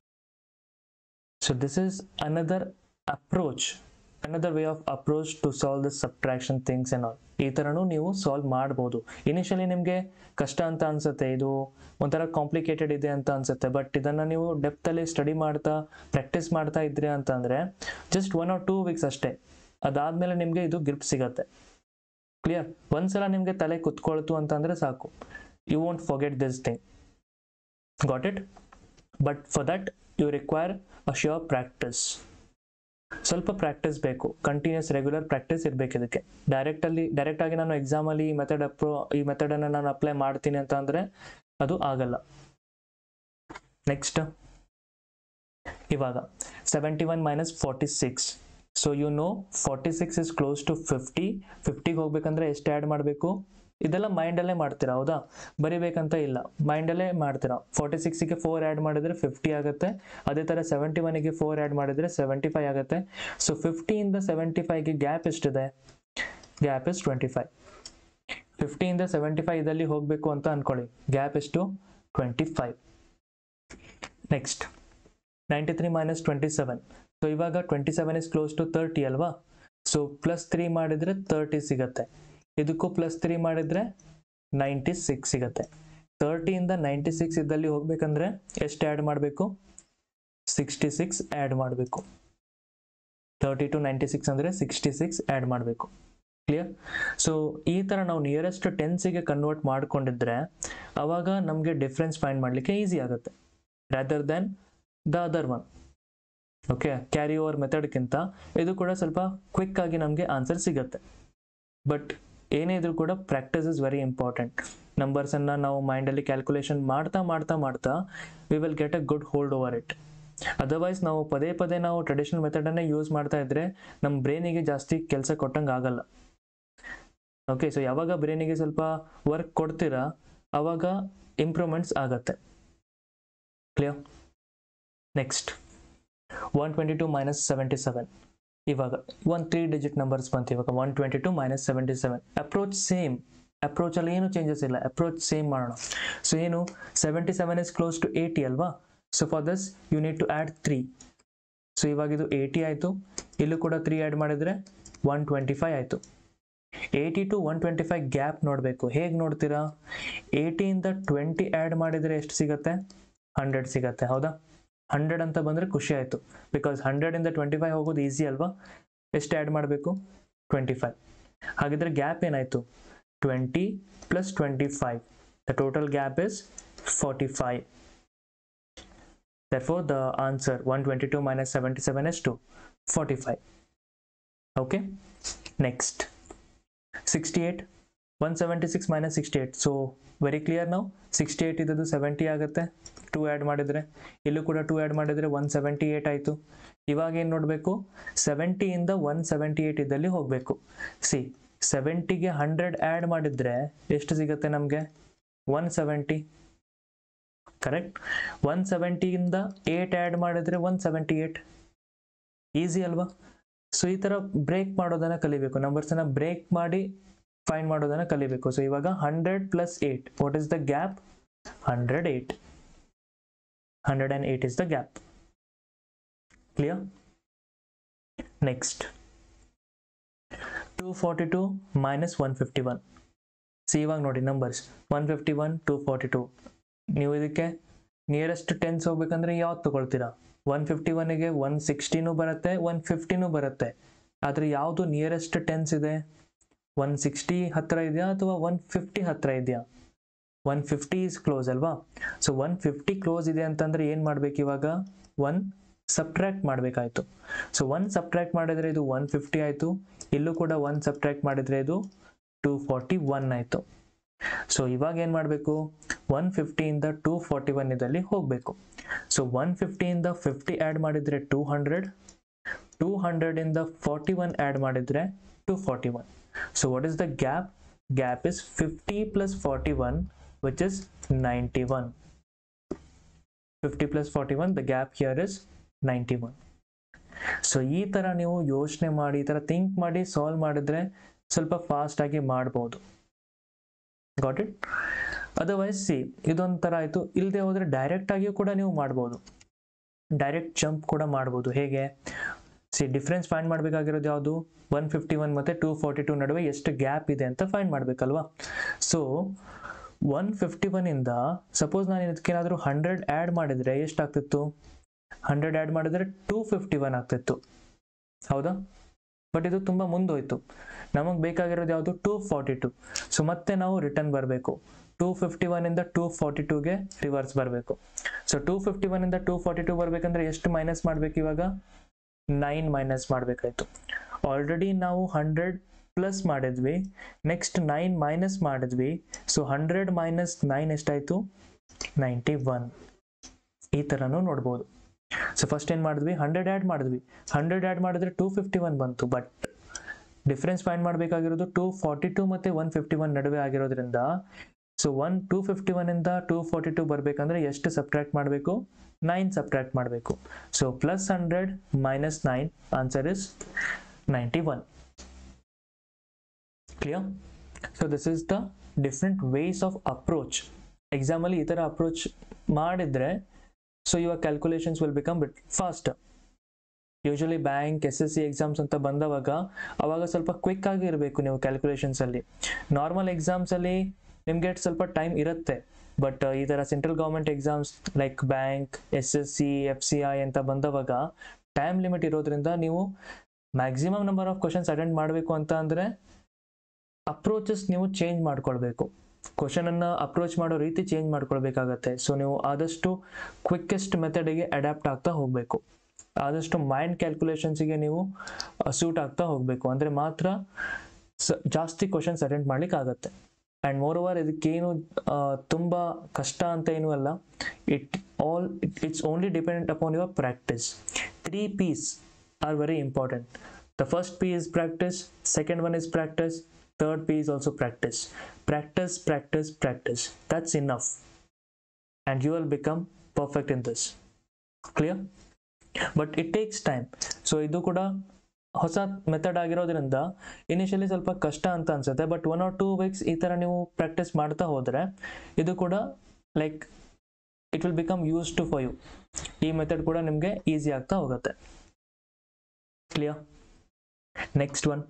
so this is another approach another way of approach to solve the subtraction things and all ಈ ಥರನೂ ನೀವು solve ಮಾಡ್ಬೋದು initially ನಿಮಗೆ ಕಷ್ಟ ಅಂತ ಅನ್ಸುತ್ತೆ ಇದು ಒಂಥರ ಕಾಂಪ್ಲಿಕೇಟೆಡ್ ಇದೆ ಅಂತ ಅನ್ಸುತ್ತೆ ಬಟ್ ಇದನ್ನು ನೀವು ಡೆಪ್ತಲ್ಲಿ ಸ್ಟಡಿ ಮಾಡ್ತಾ ಪ್ರಾಕ್ಟೀಸ್ ಮಾಡ್ತಾ ಇದ್ರಿ ಅಂತಂದರೆ just one or two weeks ಅಷ್ಟೇ ಅದಾದಮೇಲೆ ನಿಮಗೆ ಇದು ಗ್ರಿಪ್ ಸಿಗತ್ತೆ ಕ್ಲಿಯರ್ ಒಂದ್ಸಲ ನಿಮಗೆ ತಲೆ ಕುತ್ಕೊಳ್ತು ಅಂತಂದರೆ ಸಾಕು you won't forget this thing got it but for that you require a sure practice ಸ್ವಲ್ಪ ಪ್ರಾಕ್ಟೀಸ್ ಬೇಕು ಕಂಟಿನ್ಯೂಸ್ ರೆಗ್ಯುಲರ್ ಪ್ರಾಕ್ಟೀಸ್ ಇರಬೇಕು ಇದಕ್ಕೆ ಡೈರೆಕ್ಟಲ್ಲಿ ಡೈರೆಕ್ಟಾಗಿ ನಾನು ಎಕ್ಸಾಮಲ್ಲಿ ಈ ಮೆಥಡ್ ಅಪ್ರೋ ಈ ಮೆಥಡನ್ನು ನಾನು ಅಪ್ಲೈ ಮಾಡ್ತೀನಿ ಅಂತ ಅಂದರೆ ಅದು ಆಗಲ್ಲ ನೆಕ್ಸ್ಟ್ ಇವಾಗ seventy one minus forty six so you know forty six is close to fifty ಫಿಫ್ಟಿಗೆ ಹೋಗ್ಬೇಕಂದ್ರೆ ಎಷ್ಟು ಆ್ಯಡ್ ಮಾಡಬೇಕು ಇದೆಲ್ಲ ಮೈಂಡಲ್ಲೇ ಮಾಡ್ತೀರಾ ಹೌದಾ ಬರಿಬೇಕಂತ ಇಲ್ಲ ಮೈಂಡಲ್ಲೇ ಮಾಡ್ತೀರಾ ಫಾರ್ಟಿ ಸಿಕ್ಸಿಗೆ ಫೋರ್ ಆ್ಯಡ್ ಮಾಡಿದ್ರೆ ಫಿಫ್ಟಿ ಆಗುತ್ತೆ ಅದೇ ಥರ ಸೆವೆಂಟಿ ಒನ್ಗೆ ಫೋರ್ ಆ್ಯಡ್ ಮಾಡಿದರೆ ಸೆವೆಂಟಿ ಫೈವ್ ಆಗುತ್ತೆ ಸೊ ಫಿಫ್ಟಿಯಿಂದ ಸೆವೆಂಟಿ ಫೈವ್ಗೆ ಗ್ಯಾಪ್ ಎಷ್ಟಿದೆ ಗ್ಯಾಪ್ ಇಸ್ ಟ್ವೆಂಟಿ ಫೈವ್ ಫಿಫ್ಟಿಯಿಂದ ಸೆವೆಂಟಿ ಫೈವ್ ಇದಲ್ಲಿ ಹೋಗಬೇಕು ಅಂತ ಅನ್ಕೊಳ್ಳಿ ಗ್ಯಾಪ್ ಎಷ್ಟು twenty five next ninety three minus twenty seven so ಇವಾಗ twenty seven is close to thirty ಅಲ್ವಾ ಸೊ ಪ್ಲಸ್ ತ್ರೀ ಮಾಡಿದರೆ ತರ್ಟಿ ಸಿಗತ್ತೆ ಇದಕ್ಕೂ ಪ್ಲಸ್ ತ್ರೀ ಮಾಡಿದರೆ ನೈಂಟಿ ಸಿಕ್ಸ್ ಸಿಗತ್ತೆ ತರ್ಟಿಯಿಂದ ನೈಂಟಿ ಸಿಕ್ಸ್ ಇದ್ದಲ್ಲಿ ಹೋಗ್ಬೇಕಂದ್ರೆ ಎಷ್ಟು ಆ್ಯಡ್ ಮಾಡಬೇಕು ಸಿಕ್ಸ್ಟಿ ಸಿಕ್ಸ್ ಆ್ಯಡ್ ಮಾಡಬೇಕು ತರ್ಟಿ ಟು ನೈಂಟಿ ಸಿಕ್ಸ್ ಅಂದರೆ ಸಿಕ್ಸ್ಟಿ ಸಿಕ್ಸ್ ಆ್ಯಡ್ ಮಾಡಬೇಕು ಕ್ಲಿಯರ್ ಸೊ ಈ ಥರ ನಾವು ನಿಯರೆಸ್ಟ್ ಟೆನ್ಸಿಗೆ ಕನ್ವರ್ಟ್ ಮಾಡಿಕೊಂಡಿದ್ರೆ ಅವಾಗ ನಮಗೆ ಡಿಫ್ರೆನ್ಸ್ ಫೈಂಡ್ ಮಾಡಲಿಕ್ಕೆ ಈಸಿ ಆಗುತ್ತೆ rather than the other one okay carry over ಮೆಥಡ್ಗಿಂತ ಇದು ಕೂಡ ಸ್ವಲ್ಪ ಕ್ವಿಕ್ ಆಗಿ ನಮಗೆ ಆನ್ಸರ್ ಸಿಗುತ್ತೆ ಬಟ್ ಏನೇ ಇದ್ರೂ ಕೂಡ ಪ್ರಾಕ್ಟೀಸ್ ಇಸ್ ವೆರಿ ಇಂಪಾರ್ಟೆಂಟ್ ನಂಬರ್ಸನ್ನು ನಾವು ಮೈಂಡಲ್ಲಿ ಕ್ಯಾಲ್ಕುಲೇಷನ್ ಮಾಡ್ತಾ ಮಾಡ್ತಾ ಮಾಡ್ತಾ we will get a good hold over it otherwise ನಾವು ಪದೇ ಪದೇ ನಾವು ಟ್ರೆಡಿಷನಲ್ ಮೆಥಡನ್ನೇ ಯೂಸ್ ಮಾಡ್ತಾ ಇದ್ರೆ ನಮ್ಮ ಬ್ರೈನಿಗೆ ಜಾಸ್ತಿ ಕೆಲಸ ಕೊಟ್ಟಂಗೆ ಆಗಲ್ಲ ಓಕೆ ಸೊ ಯಾವಾಗ ಬ್ರೈನಿಗೆ ಸ್ವಲ್ಪ ವರ್ಕ್ ಕೊಡ್ತೀರಾ ಅವಾಗ ಇಂಪ್ರೂವ್ಮೆಂಟ್ಸ್ ಆಗತ್ತೆ clear next one twenty two minus seventy seven ಇವಾಗ ಒನ್ ತ್ರೀ ಡಿಜಿಟ್ ನಂಬರ್ಸ್ ಬಂತು ಇವಾಗ one twenty two minus seventy seven approach same ಅಪ್ರೋಚಲ್ಲಿ ಏನು ಚೇಂಜಸ್ ಇಲ್ಲ ಅಪ್ರೋಚ್ ಸೇಮ್ ಮಾಡೋಣ ಸೊ ಏನು seventy seven is close to eighty ಅಲ್ವಾ so for this you need to add three so ಇವಾಗ ಇದು ಏಯ್ಟಿ ಆಯಿತು ಇಲ್ಲೂ ಕೂಡ ತ್ರೀ ಆ್ಯಡ್ ಮಾಡಿದರೆ ಒನ್ ಟ್ವೆಂಟಿ ಫೈವ್ ಆಯಿತು eighty to one twenty five gap ನೋಡಬೇಕು ಹೇಗೆ ನೋಡ್ತೀರಾ ಏಯ್ಟಿಯಿಂದ ಟ್ವೆಂಟಿ ಆ್ಯಡ್ ಮಾಡಿದರೆ ಎಷ್ಟು ಸಿಗುತ್ತೆ ಹಂಡ್ರೆಡ್ ಸಿಗತ್ತೆ ಹೌದಾ ಹಂಡ್ರೆಡ್ ಅಂತ ಬಂದರೆ ಖುಷಿ ಆಯಿತು ಬಿಕಾಸ್ ಹಂಡ್ರೆಡಿಂದ ಟ್ವೆಂಟಿ ಫೈವ್ ಹೋಗೋದು ಈಸಿ ಅಲ್ವಾ ಎಷ್ಟು ಆ್ಯಡ್ ಮಾಡಬೇಕು ಟ್ವೆಂಟಿ ಫೈವ್ ಹಾಗಿದ್ರೆ ಗ್ಯಾಪ್ ಏನಾಯಿತು twenty plus twenty five the total gap is forty five therefore the answer 122 minus 77 is 2 45 okay next 68 176 minus 68 so very clear now 68 ಇದ್ದದ್ದು 70 ಆಗುತ್ತೆ ಟೂ ಆ್ಯಡ್ ಮಾಡಿದರೆ ಇಲ್ಲೂ ಕೂಡ ಟೂ ಆ್ಯಡ್ ಮಾಡಿದರೆ ಒನ್ ಸೆವೆಂಟಿ ಏಯ್ಟ್ ಆಯಿತು ಇವಾಗ ಏನು ನೋಡಬೇಕು ಸೆವೆಂಟಿಯಿಂದ ಒನ್ ಸೆವೆಂಟಿ ಏಯ್ಟ್ ಇದ್ದಲ್ಲಿ ಹೋಗಬೇಕು ಸಿ ಸೆವೆಂಟಿಗೆ ಹಂಡ್ರೆಡ್ ಆ್ಯಡ್ ಮಾಡಿದರೆ ಎಷ್ಟು ಸಿಗುತ್ತೆ ನಮಗೆ ಒನ್ ಸೆವೆಂಟಿ ಕರೆಕ್ಟ್ ಒನ್ ಸೆವೆಂಟಿಯಿಂದ ಏಟ್ ಆ್ಯಡ್ ಮಾಡಿದ್ರೆ ಒನ್ ಸೆವೆಂಟಿ ಏಟ್ ಈಸಿ ಅಲ್ವಾ ಸೊ ಈ ಥರ ಬ್ರೇಕ್ ಮಾಡೋದನ್ನು ಕಲಿಬೇಕು ನಂಬರ್ಸನ್ನು ಬ್ರೇಕ್ ಮಾಡಿ ಫೈನ್ ಮಾಡೋದನ್ನು ಕಲಿಬೇಕು ಸೊ ಇವಾಗ hundred plus eight what is the gap hundred eight hundred and eight is the gap clear next two forty two minus one fifty one see ಇವಾಗ ನೋಡಿ numbers one fifty one two forty two ನೀವು ಇದಕ್ಕೆ nearest tens ಹೋಗ್ಬೇಕಂದ್ರೆ ಯಾವ್ದು ತಗೊಳ್ತೀರಾ one fifty ಒನ್ಗೆ one ಸಿಕ್ಸ್ಟಿನೂ ಬರುತ್ತೆ ಒನ್ ಫಿಫ್ಟಿನೂ ಬರುತ್ತೆ ಆದರೆ ಯಾವುದು ನಿಯರೆಸ್ಟ್ ಟೆನ್ಸ್ ಇದೆ ಒನ್ ಸಿಕ್ಸ್ಟಿ ಹತ್ತಿರ ಇದೆಯಾ ಅಥವಾ ಒನ್ ಫಿಫ್ಟಿ ಹತ್ತಿರ ಇದೆಯಾ ಒನ್ ಫಿಫ್ಟಿ ಇಸ್ ಕ್ಲೋಸ್ ಅಲ್ವಾ ಸೊ ಒನ್ ಫಿಫ್ಟಿ ಕ್ಲೋಸ್ ಇದೆ ಅಂತಂದ್ರೆ ಏನು ಮಾಡ್ಬೇಕು ಇವಾಗ ಒನ್ ಸಬ್ಟ್ರಾಕ್ಟ್ ಮಾಡಬೇಕಾಯ್ತು ಸೊ ಒನ್ ಸಬ್ಟ್ರಾಕ್ಟ್ ಮಾಡಿದ್ರೆ ಇದು ಒನ್ ಫಿಫ್ಟಿ ಆಯಿತು ಇಲ್ಲೂ ಕೂಡ ಒನ್ ಸಬ್ಟ್ರಾಕ್ಟ್ ಮಾಡಿದ್ರೆ ಇದು ಟೂ ಫಾರ್ಟಿ ಒನ್ ಆಯಿತು ಸೊ ಇವಾಗ ಏನು ಮಾಡಬೇಕು ಒನ್ ಫಿಫ್ಟಿಯಿಂದ ಟೂ ಫಾರ್ಟಿ ಒನ್ ಇದರಲ್ಲಿ ಹೋಗಬೇಕು ಸೊ ಒನ್ ಫಿಫ್ಟಿಯಿಂದ ಫಿಫ್ಟಿ ಆ್ಯಡ್ ಮಾಡಿದರೆ ಟೂ ಹಂಡ್ರೆಡ್ ಟೂ ಹಂಡ್ರೆಡಿಂದ ಫಾರ್ಟಿ ಒನ್ ಆ್ಯಡ್ ಮಾಡಿದರೆ two forty one so what is the gap gap is fifty plus forty one which is ninety one fifty plus forty one the gap here is ninety one so ಈ ಥರ ನೀವು ಯೋಚನೆ ಮಾಡಿ ಈ ಥರ think ಮಾಡಿ solve ಮಾಡಿದ್ರೆ ಸ್ವಲ್ಪ ಫಾಸ್ಟಾಗಿ ಮಾಡ್ಬೋದು ಗಾಟ್ ಇಟ್ ಅದರ್ವೈಸ್ ಸಿ ಇದೊಂಥರ ಆಯಿತು ಇಲ್ಲದೆ ಹೋದರೆ ಡೈರೆಕ್ಟಾಗಿಯೂ ಕೂಡ ನೀವು ಮಾಡ್ಬೋದು ಡೈರೆಕ್ಟ್ ಜಂಪ್ ಕೂಡ ಮಾಡ್ಬೋದು ಹೇಗೆ ಸಿ ಡಿಫ್ರೆನ್ಸ್ ಫೈಂಡ್ ಮಾಡಬೇಕಾಗಿರೋದು ಯಾವುದು ಒನ್ ಫಿಫ್ಟಿ ಒನ್ ಮತ್ತು ಟೂ ಫಾರ್ಟಿ ಟೂ ನಡುವೆ ಎಷ್ಟು ಗ್ಯಾಪ್ ಇದೆ ಅಂತ ಫೈಂಡ್ ಮಾಡಬೇಕಲ್ವಾ ಸೊ ಒನ್ ಫಿಫ್ಟಿ ಒನ್ನಿಂದ ಸಪೋಸ್ ನಾನು ಇದಕ್ಕೇನಾದರೂ ಹಂಡ್ರೆಡ್ ಆ್ಯಡ್ ಮಾಡಿದರೆ ಎಷ್ಟಾಗ್ತಿತ್ತು ಹಂಡ್ರೆಡ್ ಆ್ಯಡ್ ಮಾಡಿದರೆ ಟೂ ಫಿಫ್ಟಿ ಒನ್ ಆಗ್ತಿತ್ತು ಹೌದಾ ಬಟ್ ಇದು ತುಂಬ ಮುಂದೋಯ್ತು ನಮಗೆ ಬೇಕಾಗಿರೋದು ಯಾವುದು ಟೂ ಫಾರ್ಟಿ ಟು ಸೊ ಮತ್ತೆ ನಾವು ರಿಟರ್ನ್ ಬರಬೇಕು ಟೂ ಫಿಫ್ಟಿ ಒನ್ನಿಂದ ಟೂ ಫಾರ್ಟಿ ಟೂಗೆ ರಿವರ್ಸ್ ಬರಬೇಕು ಸೊ ಟೂ ಫಿಫ್ಟಿ ಒನ್ನಿಂದ ಟೂ ಫಾರ್ಟಿ ಟೂ ಬರಬೇಕಂದ್ರೆ ಎಷ್ಟು ಮೈನಸ್ ಮಾಡಬೇಕು ಇವಾಗ ನೈನ್ ಮೈನಸ್ ಮಾಡಬೇಕಾಯ್ತು ಆಲ್ರೆಡಿ ನಾವು ಹಂಡ್ರೆಡ್ ಪ್ಲಸ್ ಮಾಡಿದ್ವಿ ನೆಕ್ಸ್ಟ್ ನೈನ್ ಮೈನಸ್ ಮಾಡಿದ್ವಿ ಸೊ ಹಂಡ್ರೆಡ್ ಮೈನಸ್ ನೈನ್ ಎಷ್ಟಾಯಿತು ನೈಂಟಿ ಒನ್ ಈ ಥರನೂ ನೋಡ್ಬೋದು ಸೊ ಫಸ್ಟ್ ಏನು ಮಾಡಿದ್ವಿ ಹಂಡ್ರೆಡ್ ಆ್ಯಡ್ ಮಾಡಿದ್ವಿ ಹಂಡ್ರೆಡ್ ಆ್ಯಡ್ ಮಾಡಿದ್ರೆ ಟೂ ಫಿಫ್ಟಿ ಒನ್ ಬಂತು ಬಟ್ ಡಿಫ್ರೆನ್ಸ್ ಫೈಂಡ್ ಮಾಡಬೇಕಾಗಿರೋದು ಟೂ ಫಾರ್ಟಿ ಟು ಮತ್ತು ಒನ್ ಫಿಫ್ಟಿ ಒನ್ ನಡುವೆ ಆಗಿರೋದ್ರಿಂದ ಸೊ ಒನ್ ಟೂ ಫಿಫ್ಟಿ ಒನ್ನಿಂದ ಟೂ ಫಾರ್ಟಿ ಟು ಬರಬೇಕಂದ್ರೆ ಎಷ್ಟು ಸಬ್ಟ್ರಾಕ್ಟ್ ಮಾಡಬೇಕು ನೈನ್ ಸಬ್ಟ್ರಾಕ್ಟ್ ಮಾಡಬೇಕು so plus hundred minus nine answer is ninety one clear so this is the different ways of approach ಎಕ್ಸಾಮಲ್ಲಿ ಈ ಥರ ಅಪ್ರೋಚ್ ಮಾಡಿದರೆ ಸೊ ಇವಾಗ calculations will become bit fast usually bank S S C exams ಅಂತ ಬಂದವಾಗ ಅವಾಗ ಸ್ವಲ್ಪ quick ಆಗಿ ಇರಬೇಕು ನೀವು ಕ್ಯಾಲ್ಕುಲೇಷನ್ಸ್ ಅಲ್ಲಿ ನಾರ್ಮಲ್ ಎಕ್ಸಾಮ್ಸ್ ಅಲ್ಲಿ ನಿಮ್ಗೆ ಸ್ವಲ್ಪ ಟೈಮ್ ಇರುತ್ತೆ ಬಟ್ ಈ ಥರ central government exams like bank S S C F C I ಅಂತ ಬಂದವಾಗ ಟೈಮ್ ಲಿಮಿಟ್ ಇರೋದ್ರಿಂದ ನೀವು maximum number of questions attend ಮಾಡಬೇಕು ಅಂತ ಅಂದರೆ ಅಪ್ರೋಚಸ್ ನೀವು ಚೇಂಜ್ ಮಾಡ್ಕೊಳ್ಬೇಕು ಕ್ವಶನ್ ಅನ್ನ ಅಪ್ರೋಚ್ ಮಾಡೋ ರೀತಿ ಚೇಂಜ್ ಮಾಡ್ಕೊಳ್ಬೇಕಾಗತ್ತೆ ಸೊ ನೀವು ಆದಷ್ಟು ಕ್ವಿಕ್ಕೆಸ್ಟ್ ಮೆಥಡಿಗೆ ಅಡ್ಯಾಪ್ಟ್ ಆಗ್ತಾ ಹೋಗಬೇಕು ಆದಷ್ಟು ಮೈಂಡ್ ಕ್ಯಾಲ್ಕುಲೇಷನ್ಸಿಗೆ ನೀವು ಸೂಟ್ ಆಗ್ತಾ ಹೋಗಬೇಕು ಅಂದರೆ ಮಾತ್ರ ಸ ಜಾಸ್ತಿ ಕ್ವಶನ್ಸ್ ಅಟೆಂಡ್ ಮಾಡ್ಲಿಕ್ಕೆ ಆಗುತ್ತೆ ಆ್ಯಂಡ್ ಮೋರ್ ಓವರ್ ಇದಕ್ಕೇನು ಆ, ತುಂಬ ಕಷ್ಟ ಅಂತ ಏನೂ ಅಲ್ಲ it all it's only dependent upon your practice three P's are very important the first P is practice second one is practice third P is also practice. Practice, practice, practice. That's enough. And you will become perfect in this. Clear? But it takes time. So ಇದು ಕೂಡ ಹೊಸ method ಆಗಿರೋದ್ರಿಂದ initially ಸ್ವಲ್ಪ ಕಷ್ಟ ಅಂತ ಅನ್ಸುತ್ತೆ but one or two weeks ಈ ಥರ ನೀವು ಪ್ರಾಕ್ಟೀಸ್ ಮಾಡ್ತಾ ಹೋದರೆ ಇದು ಕೂಡ like it will become used to for you ಈ ಮೆಥಡ್ ಕೂಡ ನಿಮಗೆ ಈಸಿ ಆಗ್ತಾ ಹೋಗುತ್ತೆ clear next one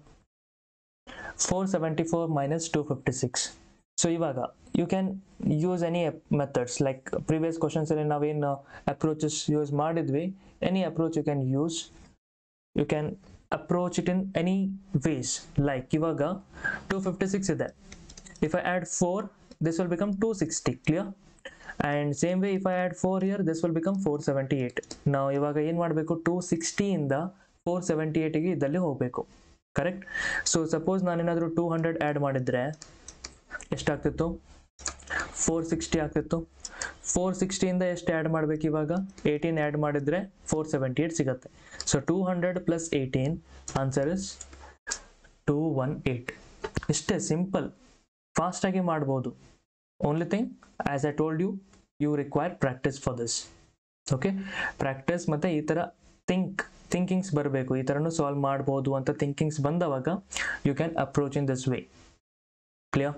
four seventy four minus two fifty six so ಇವಾಗ you can use any methods like previous ಕ್ವಶನ್ಸಲ್ಲಿ ನಾವೇನು ಅಪ್ರೋಚಸ್ ಯೂಸ್ ಮಾಡಿದ್ವಿ any approach you can use you can approach it in any ways like ಇವಾಗ two fifty six ಇದೆ if I add four this will become two sixty clear and same way if I add four here this will become four seventy eight ನಾವು ಇವಾಗ ಏನು ಮಾಡಬೇಕು two ಸಿಕ್ಸ್ಟಿಯಿಂದ four seventy ಏಯ್ಟಿಗೆ ಇದ್ದಲ್ಲಿ ಹೋಗಬೇಕು ಕರೆಕ್ಟ್ ಸೊ ಸಪೋಸ್ ನಾನೇನಾದರೂ ಟೂ ಹಂಡ್ರೆಡ್ ಆ್ಯಡ್ ಮಾಡಿದರೆ ಎಷ್ಟಾಗ್ತಿತ್ತು ಫೋರ್ ಸಿಕ್ಸ್ಟಿ ಆಗ್ತಿತ್ತು ಫೋರ್ ಸಿಕ್ಸ್ಟಿಯಿಂದ ಎಷ್ಟು ಆ್ಯಡ್ ಮಾಡಬೇಕು ಇವಾಗ ಏಯ್ಟೀನ್ ಆ್ಯಡ್ ಮಾಡಿದರೆ ಫೋರ್ ಸೆವೆಂಟಿ ಏಯ್ಟ್ ಸಿಗುತ್ತೆ so two hundred plus eighteen answer is two one eight ಇಷ್ಟೇ ಸಿಂಪಲ್ ಫಾಸ್ಟಾಗಿ ಮಾಡ್ಬೋದು only thing as I told you you require practice for this okay practice ಮತ್ತು ಈ ಥರ ಥಿಂಕ್ ಥಿಂಕಿಂಗ್ಸ್ ಬರಬೇಕು ಈ ಥರನೂ ಸಾಲ್ವ್ ಮಾಡ್ಬೋದು ಅಂತ ಥಿಂಕಿಂಗ್ಸ್ ಬಂದವಾಗ you can approach in this way clear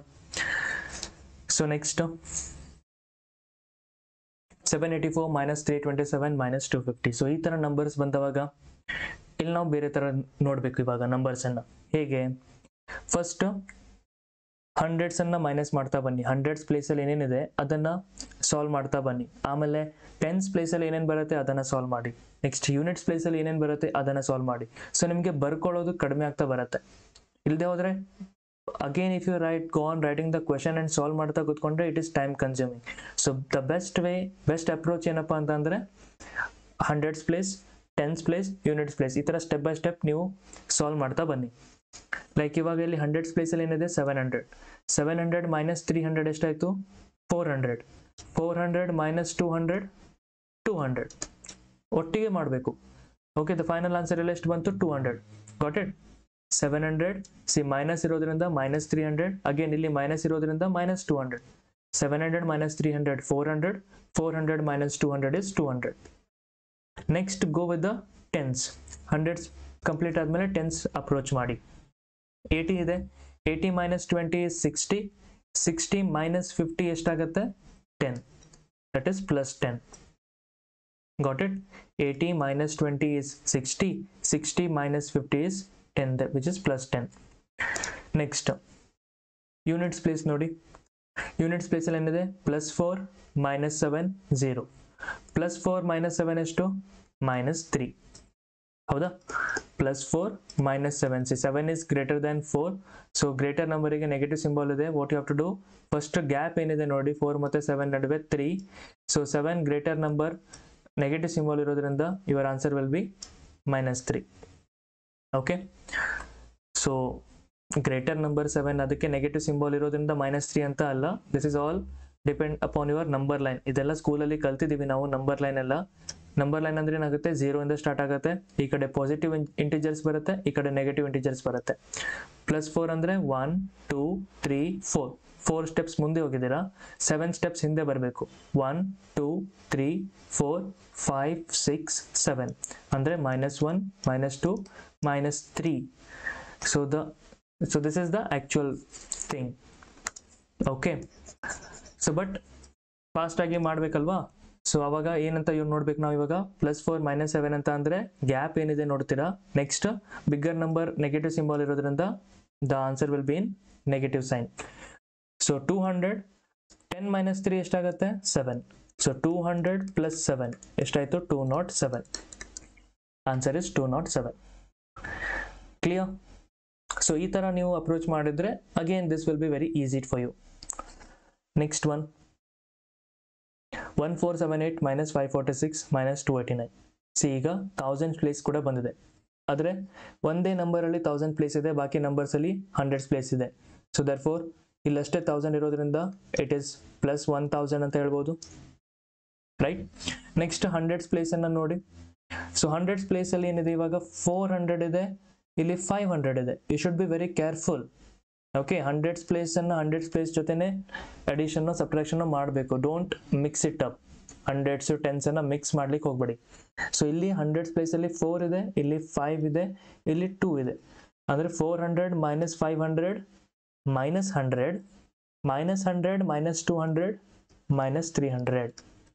so next seven eighty four minus three twenty seven minus two fifty so ಈ ಥರ ನಂಬರ್ಸ್ ಬಂದವಾಗ ಇಲ್ಲಿ ನಾವು ಬೇರೆ ಥರ ನೋಡಬೇಕು ಇವಾಗ ನಂಬರ್ಸನ್ನು ಹೇಗೆ ಫಸ್ಟ್ ಹಂಡ್ರೆಡ್ಸನ್ನು ಮೈನಸ್ ಮಾಡ್ತಾ ಬನ್ನಿ ಹಂಡ್ರೆಡ್ಸ್ ಪ್ಲೇಸಲ್ಲಿ ಏನೇನಿದೆ ಅದನ್ನು ಸಾಲ್ವ್ ಮಾಡ್ತಾ ಬನ್ನಿ ಆಮೇಲೆ ಟೆನ್ಸ್ ಪ್ಲೇಸಲ್ಲಿ ಏನೇನು ಬರುತ್ತೆ ಅದನ್ನು ಸಾಲ್ವ್ ಮಾಡಿ ನೆಕ್ಸ್ಟ್ ಯೂನಿಟ್ಸ್ ಪ್ಲೇಸಲ್ಲಿ ಏನೇನು ಬರುತ್ತೆ ಅದನ್ನು ಸಾಲ್ವ್ ಮಾಡಿ ಸೊ ನಿಮಗೆ ಬರ್ಕೊಳ್ಳೋದು ಕಡಿಮೆ ಆಗ್ತಾ ಬರುತ್ತೆ ಇಲ್ಲದೆ ಹೋದರೆ again if you write go on writing the question and solve ಮಾಡ್ತಾ ಕೂತ್ಕೊಂಡ್ರೆ it is time consuming so the best way best approach ಏನಪ್ಪ ಅಂತಂದರೆ hundreds place tens place units place ಈ ಥರ ಸ್ಟೆಪ್ ಬೈ ಸ್ಟೆಪ್ ನೀವು ಸಾಲ್ವ್ ಮಾಡ್ತಾ ಬನ್ನಿ like ಇವಾಗ ಇಲ್ಲಿ ಹಂಡ್ರೆಡ್ಸ್ ಪ್ಲೇಸಲ್ಲಿ ಏನಿದೆ seven hundred seven hundred minus three hundred ಎಷ್ಟಾಯಿತು four hundred four hundred minus two hundred two hundred ಒಟ್ಟಿಗೆ ಮಾಡಬೇಕು ಓಕೆ ದ ಫೈನಲ್ ಆನ್ಸರ್ ಎಲ್ಲ ಎಷ್ಟು ಬಂತು two hundred got it seven hundred see minus ಇರೋದ್ರಿಂದ ಮೈನಸ್ ತ್ರೀ ಹಂಡ್ರೆಡ್ ಅಗೇನ್ ಇಲ್ಲಿ minus ಇರೋದ್ರಿಂದ minus two hundred seven hundred minus three hundred four hundred four hundred minus two hundred is two hundred next go with the tens hundreds complete ಆದಮೇಲೆ tens approach ಮಾಡಿ eighty ಇದೆ eighty minus twenty is sixty sixty minus fifty ಎಷ್ಟಾಗುತ್ತೆ ten that is plus ten got it 80 minus 20 is 60 60 minus 50 is 10 that which is plus 10 next units place ನೋಡಿ units ಪ್ಲೇಸಲ್ಲಿ ಏನಿದೆ plus four minus seven zero plus four minus seven ಎಷ್ಟು minus three ಹೌದಾ plus four minus seven see seven is greater than four so greater ನಂಬರಿಗೆ negative symbol ಇದೆ what you have to do first gap ಏನಿದೆ ನೋಡಿ four ಮತ್ತು seven ನಡುವೆ three so seven greater number negative symbol ಇರೋದ್ರಿಂದ your answer will be minus three okay so greater number seven ಅದಕ್ಕೆ negative symbol ಇರೋದ್ರಿಂದ minus three ಅಂತ ಅಲ್ಲ this is all depend upon your number line ಇದೆಲ್ಲ ಸ್ಕೂಲಲ್ಲಿ ಕಲ್ತಿದ್ದೀವಿ ನಾವು ನಂಬರ್ ಲೈನ್ ಎಲ್ಲ ನಂಬರ್ ಲೈನ್ ಅಂದ್ರೆ ಏನಾಗುತ್ತೆ ಝೀರೋ ಇಂದ ಸ್ಟಾರ್ಟ್ ಆಗುತ್ತೆ ಈ ಕಡೆ ಪಾಸಿಟಿವ್ ಇಂಟಿಜರ್ಸ್ ಬರುತ್ತೆ ಈ ಕಡೆ ನೆಗೆಟಿವ್ ಇಂಟಿಜರ್ಸ್ ಬರುತ್ತೆ ಪ್ಲಸ್ ಫೋರ್ ಅಂದರೆ one two three four four steps ಮುಂದೆ ಹೋಗಿದ್ದೀರಾ ಸೆವೆನ್ ಸ್ಟೆಪ್ಸ್ ಹಿಂದೆ ಬರಬೇಕು one two three four five six seven ಅಂದರೆ minus one minus two minus three so the so this is the actual thing okay so but ಫಾಸ್ಟಾಗಿ ಮಾಡಬೇಕಲ್ವಾ so ಅವಾಗ ಏನಂತ ಇವ್ರು ನೋಡ್ಬೇಕು ನಾವು ಇವಾಗ ಪ್ಲಸ್ ಫೋರ್ ಮೈನಸ್ ಸೆವೆನ್ ಅಂತ ಅಂದರೆ ಗ್ಯಾಪ್ ಏನಿದೆ ನೋಡ್ತೀರಾ next bigger number negative symbol ಇರೋದ್ರಿಂದ the answer will be in negative sign so two hundred ten minus three ಎಷ್ಟಾಗುತ್ತೆ seven so two hundred plus seven ಎಷ್ಟಾಯಿತು two naught seven answer is two naught seven clear so ಈ ಥರ ನೀವು approach ಮಾಡಿದ್ರೆ again this will be very easy for you next one one four seven eight minus five forty six minus two eighty nine see ಈಗ thousand place ಕೂಡ ಬಂದಿದೆ ಆದರೆ ಒಂದೇ ನಂಬರಲ್ಲಿ ತೌಸಂಡ್ ಪ್ಲೇಸ್ ಇದೆ ಬಾಕಿ ನಂಬರ್ಸಲ್ಲಿ ಹಂಡ್ರೆಡ್ಸ್ ಪ್ಲೇಸ್ ಇದೆ ಸೊ ದರ್ ಫೋರ್ ಇಲ್ಲಷ್ಟೇ ತೌಸಂಡ್ ಇರೋದ್ರಿಂದ it is plus one thousand ಅಂತ ಹೇಳ್ಬೋದು ರೈಟ್ ನೆಕ್ಸ್ಟ್ ಹಂಡ್ರೆಡ್ಸ್ ಪ್ಲೇಸನ್ನು ನೋಡಿ ಸೊ ಹಂಡ್ರೆಡ್ಸ್ ಪ್ಲೇಸಲ್ಲಿ ಏನಿದೆ ಇವಾಗ ಫೋರ್ ಹಂಡ್ರೆಡ್ ಇದೆ ಇಲ್ಲಿ ಫೈವ್ ಹಂಡ್ರೆಡ್ ಇದೆ you should be very careful okay hundreds ಪ್ಲೇಸನ್ನು ಹಂಡ್ರೆಡ್ಸ್ ಪ್ಲೇಸ್ ಜೊತೆನೆ ಅಡಿಷನ್ನು ಸಬ್ಟ್ರಾಕ್ಷನ್ನು ಮಾಡಬೇಕು don't mix it up hundreds ಟೆನ್ಸನ್ನು ಮಿಕ್ಸ್ ಮಾಡ್ಲಿಕ್ಕೆ ಹೋಗ್ಬೇಡಿ ಸೊ ಇಲ್ಲಿ ಹಂಡ್ರೆಡ್ಸ್ ಪ್ಲೇಸಲ್ಲಿ ಫೋರ್ ಇದೆ ಇಲ್ಲಿ ಫೈವ್ ಇದೆ ಇಲ್ಲಿ ಟೂ ಇದೆ ಅಂದರೆ four hundred minus five hundred minus hundred minus hundred minus two hundred minus three hundred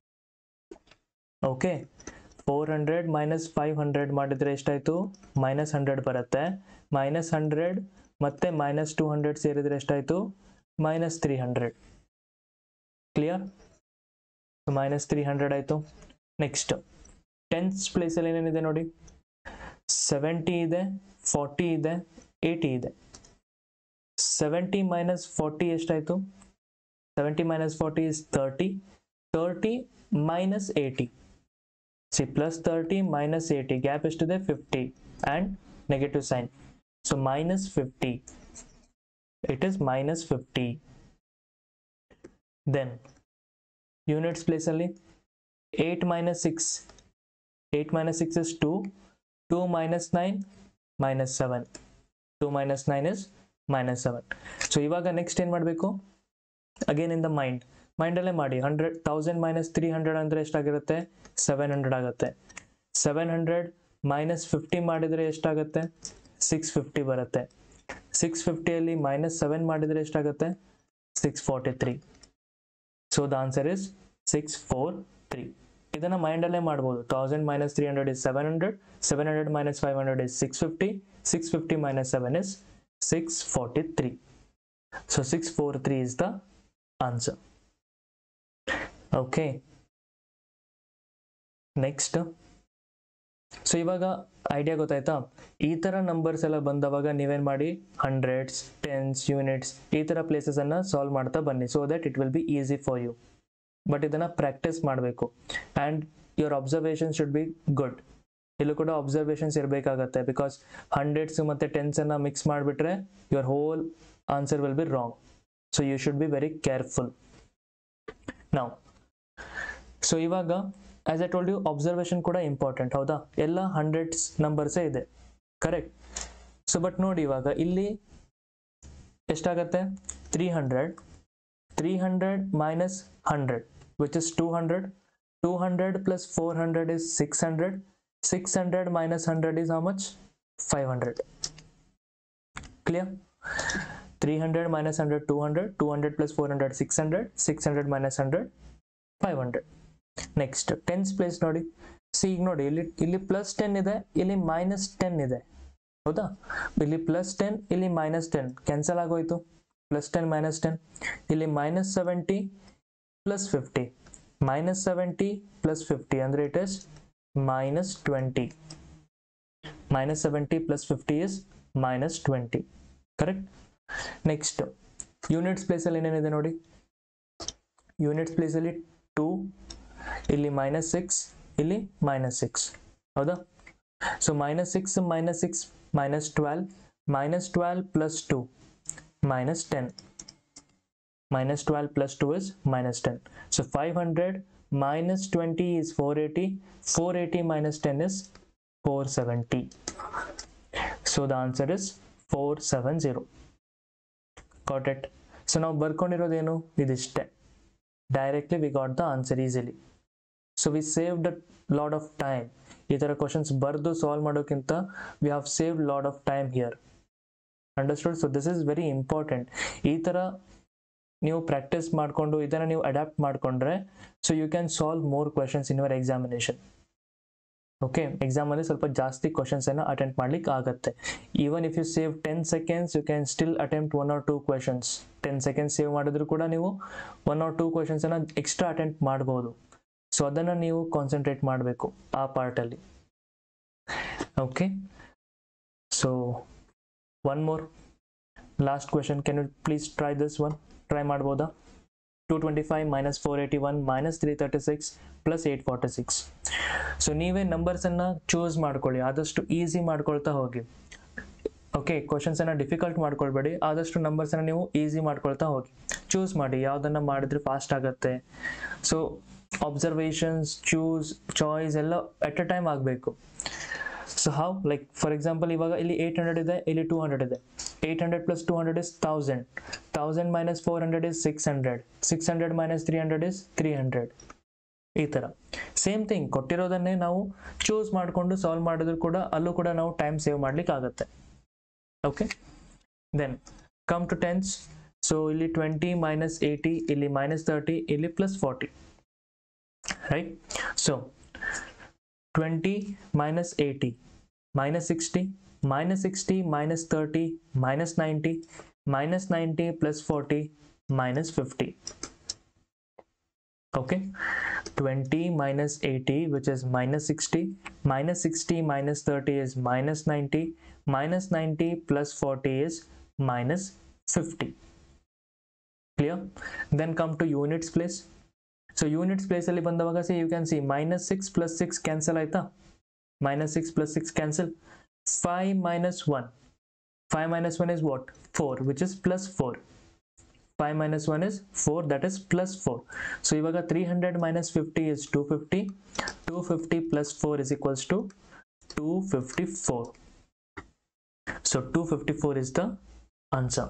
okay four hundred minus five hundred ಮಾಡಿದರೆ ಎಷ್ಟಾಯಿತು ಮೈನಸ್ ಹಂಡ್ರೆಡ್ ಬರುತ್ತೆ ಮೈನಸ್ ಹಂಡ್ರೆಡ್ ಮತ್ತೆ ಮೈನಸ್ ಟೂ ಹಂಡ್ರೆಡ್ ಸೇರಿದರೆ ಎಷ್ಟಾಯಿತು minus three hundred clear minus three hundred ಆಯಿತು next tens ಪ್ಲೇಸಲ್ಲಿ ಏನೇನಿದೆ ನೋಡಿ ಸೆವೆಂಟಿ ಇದೆ ಫಾರ್ಟಿ ಇದೆ ಏಯ್ಟಿ ಇದೆ ಸೆವೆಂಟಿ ಮೈನಸ್ ಫಾರ್ಟಿ ಎಷ್ಟಾಯಿತು seventy minus forty is thirty thirty minus eighty C plus thirty minus eighty gap ಎಷ್ಟಿದೆ fifty and negative sign so minus fifty it is minus fifty then units ಪ್ಲೇಸಲ್ಲಿ eight minus six eight minus six is two two minus nine minus seven two minus nine is minus seven so ಇವಾಗ next ಏನು ಮಾಡಬೇಕು again in the mind ಮೈಂಡಲ್ಲೇ ಮಾಡಿ hundred thousand minus three hundred ಅಂದರೆ ಎಷ್ಟಾಗಿರುತ್ತೆ seven hundred ಆಗುತ್ತೆ seven hundred minus fifty ಮಾಡಿದರೆ ಎಷ್ಟಾಗುತ್ತೆ ಸಿಕ್ಸ್ ಫಿಫ್ಟಿ ಬರುತ್ತೆ ಸಿಕ್ಸ್ ಫಿಫ್ಟಿಯಲ್ಲಿ ಮೈನಸ್ ಸೆವೆನ್ ಮಾಡಿದರೆ ಎಷ್ಟಾಗುತ್ತೆ six forty three so the answer is six four three ಇದನ್ನು ಮೈಂಡಲ್ಲೇ ಮಾಡ್ಬೋದು thousand minus three hundred is seven hundred seven hundred minus five hundred is six fifty six fifty minus seven is six forty three so six four three is the answer okay next so ಇವಾಗ idea ಗೊತ್ತಾಯ್ತಾ ಈ ಥರ numbers ಎಲ್ಲ ಬಂದವಾಗ ನೀವೇನು ಮಾಡಿ hundreds tense units ಈ ಥರ ಪ್ಲೇಸಸನ್ನು solve ಮಾಡ್ತಾ ಬನ್ನಿ so that it will be easy for you but ಇದನ್ನು ಪ್ರಾಕ್ಟೀಸ್ ಮಾಡಬೇಕು and your observation should be good ಇಲ್ಲೂ ಕೂಡ ಅಬ್ಸರ್ವೇಷನ್ಸ್ ಇರಬೇಕಾಗತ್ತೆ ಬಿಕಾಸ್ ಹಂಡ್ರೆಡ್ಸ್ ಮತ್ತು ಟೆನ್ಸನ್ನು ಮಿಕ್ಸ್ ಮಾಡಿಬಿಟ್ರೆ your whole answer will be wrong so you should be very careful ನಾವು so ಇವಾಗ as I told you observation ಕೂಡ ಇಂಪಾರ್ಟೆಂಟ್ ಹೌದಾ ಎಲ್ಲ ಹಂಡ್ರೆಡ್ಸ್ ನಂಬರ್ಸೇ ಇದೆ ಕರೆಕ್ಟ್ ಸೊ ಬಟ್ ನೋಡಿ ಇವಾಗ ಇಲ್ಲಿ ಎಷ್ಟಾಗತ್ತೆ three hundred three hundred minus hundred which is two hundred two hundred plus four hundred is six hundred six hundred minus hundred is how much five hundred clear three hundred minus hundred two hundred two hundred plus four hundred six hundred six hundred minus hundred five hundred next tens place ನೋಡಿ see ಈಗ ನೋಡಿ ಇಲ್ಲಿ ಇಲ್ಲಿ plus ten ಇದೆ ಇಲ್ಲಿ minus ten ಇದೆ ಹೌದಾ ಇಲ್ಲಿ ಪ್ಲಸ್ ಟೆನ್ ಇಲ್ಲಿ ಮೈನಸ್ ಟೆನ್ ಕ್ಯಾನ್ಸಲ್ ಆಗೋಯ್ತು ಪ್ಲಸ್ ಟೆನ್ ಮೈನಸ್ ಟೆನ್ ಇಲ್ಲಿ minus seventy plus fifty minus seventy plus fifty ಅಂದರೆ it is minus twenty minus seventy plus fifty is minus twenty correct next units ಪ್ಲೇಸಲ್ಲಿ ಏನೇನಿದೆ ನೋಡಿ units ಪ್ಲೇಸಲ್ಲಿ two ಇಲ್ಲಿ minus six ಇಲ್ಲಿ minus six ಹೌದಾ so minus six minus six minus twelve minus twelve plus two minus ten minus 12 plus 2 is minus 10 so 500 minus 20 is 480 480 minus 10 is 470 so the answer is 470 got it so ನಾವು ಬರ್ಕೊಂಡಿರೋದೇನು ಇದಿಷ್ಟೇ directly we got the answer easily so we saved a lot of time ಈ ಥರ questions ಬರೆದು solve ಮಾಡೋಕ್ಕಿಂತ we have saved lot of time here understood so this is very important ಈ ಥರ ನೀವು ಪ್ರಾಕ್ಟೀಸ್ ಮಾಡಿಕೊಂಡು ಇದನ್ನು ನೀವು ಅಡ್ಯಾಪ್ಟ್ ಮಾಡಿಕೊಂಡ್ರೆ so you can solve more questions in your examination okay ಎಕ್ಸಾಮಲ್ಲಿ ಸ್ವಲ್ಪ ಜಾಸ್ತಿ ಕ್ವಶನ್ಸನ್ನು ಅಟೆಂಪ್ಟ್ ಮಾಡ್ಲಿಕ್ಕೆ ಆಗುತ್ತೆ even if you save ten seconds you can still attempt one or two questions ten seconds save ಮಾಡಿದ್ರು ಕೂಡ ನೀವು ಒನ್ ಆರ್ ಟೂ ಕ್ವೆಶನ್ಸನ್ನು ಎಕ್ಸ್ಟ್ರಾ ಅಟೆಂಪ್ಟ್ ಮಾಡ್ಬೋದು ಸೊ ಅದನ್ನು ನೀವು ಕಾನ್ಸಂಟ್ರೇಟ್ ಮಾಡಬೇಕು ಆ ಪಾರ್ಟಲ್ಲಿ okay so one more last question can you please try this one try ಮಾಡ್ಬೋದಾ two twenty five minus four eighty one minus three thirty six plus eight forty six so ನೀವೇ ನಂಬರ್ಸನ್ನು choose ಮಾಡ್ಕೊಳ್ಳಿ ಆದಷ್ಟು easy ಮಾಡ್ಕೊಳ್ತಾ ಹೋಗಿ okay ಕ್ವಶನ್ಸನ್ನು difficult ಮಾಡ್ಕೊಳ್ಬೇಡಿ ಆದಷ್ಟು ನಂಬರ್ಸನ್ನು ನೀವು easy ಮಾಡ್ಕೊಳ್ತಾ ಹೋಗಿ ಚೂಸ್ ಮಾಡಿ ಯಾವುದನ್ನು ಮಾಡಿದ್ರೆ ಫಾಸ್ಟ್ ಆಗುತ್ತೆ ಸೊ ಅಬ್ಸರ್ವೇಷನ್ಸ್ ಚೂಸ್ ಚಾಯ್ಸ್ ಎಲ್ಲ ಎಟ್ ಅ ಟೈಮ್ ಆಗಬೇಕು so how like for example ಇವಾಗ ಇಲ್ಲಿ ಏಯ್ಟ್ ಹಂಡ್ರೆಡ್ ಇದೆ ಇಲ್ಲಿ ಟೂ ಹಂಡ್ರೆಡ್ ಇದೆ eight hundred plus two hundred is thousand thousand minus four hundred is six hundred six hundred minus three hundred is three hundred ಈ ಥರ same thing ಕೊಟ್ಟಿರೋದನ್ನೇ ನಾವು choose ಮಾಡಿಕೊಂಡು solve ಮಾಡಿದ್ರು ಕೂಡ ಅಲ್ಲೂ ಕೂಡ ನಾವು ಟೈಮ್ ಸೇವ್ ಮಾಡ್ಲಿಕ್ಕೆ ಆಗುತ್ತೆ okay then come to tens so ಇಲ್ಲಿ ಟ್ವೆಂಟಿ ಮೈನಸ್ ಏಯ್ಟಿ ಇಲ್ಲಿ ಮೈನಸ್ ತರ್ಟಿ ಇಲ್ಲಿ plus forty right so twenty minus eighty minus 60 minus 60 minus 30 minus 90 minus 90 plus 40 minus 50 okay 20 minus 80 which is minus 60 minus 60 minus 30 is minus 90 minus 90 plus 40 is minus 50 clear then come to units place so units place ಅಲ್ಲಿ ಬಂದವಾಗ see you can see minus 6 plus 6 cancel ಆಯ್ತಾ minus 6 plus 6 cancel 5 minus 1 5 minus 1 is what 4 which is plus 4 5 minus 1 is 4 that is plus 4 so ಇವಾಗ 300 minus 50 is 250 250 plus 4 is equals to 254 so 254 is the answer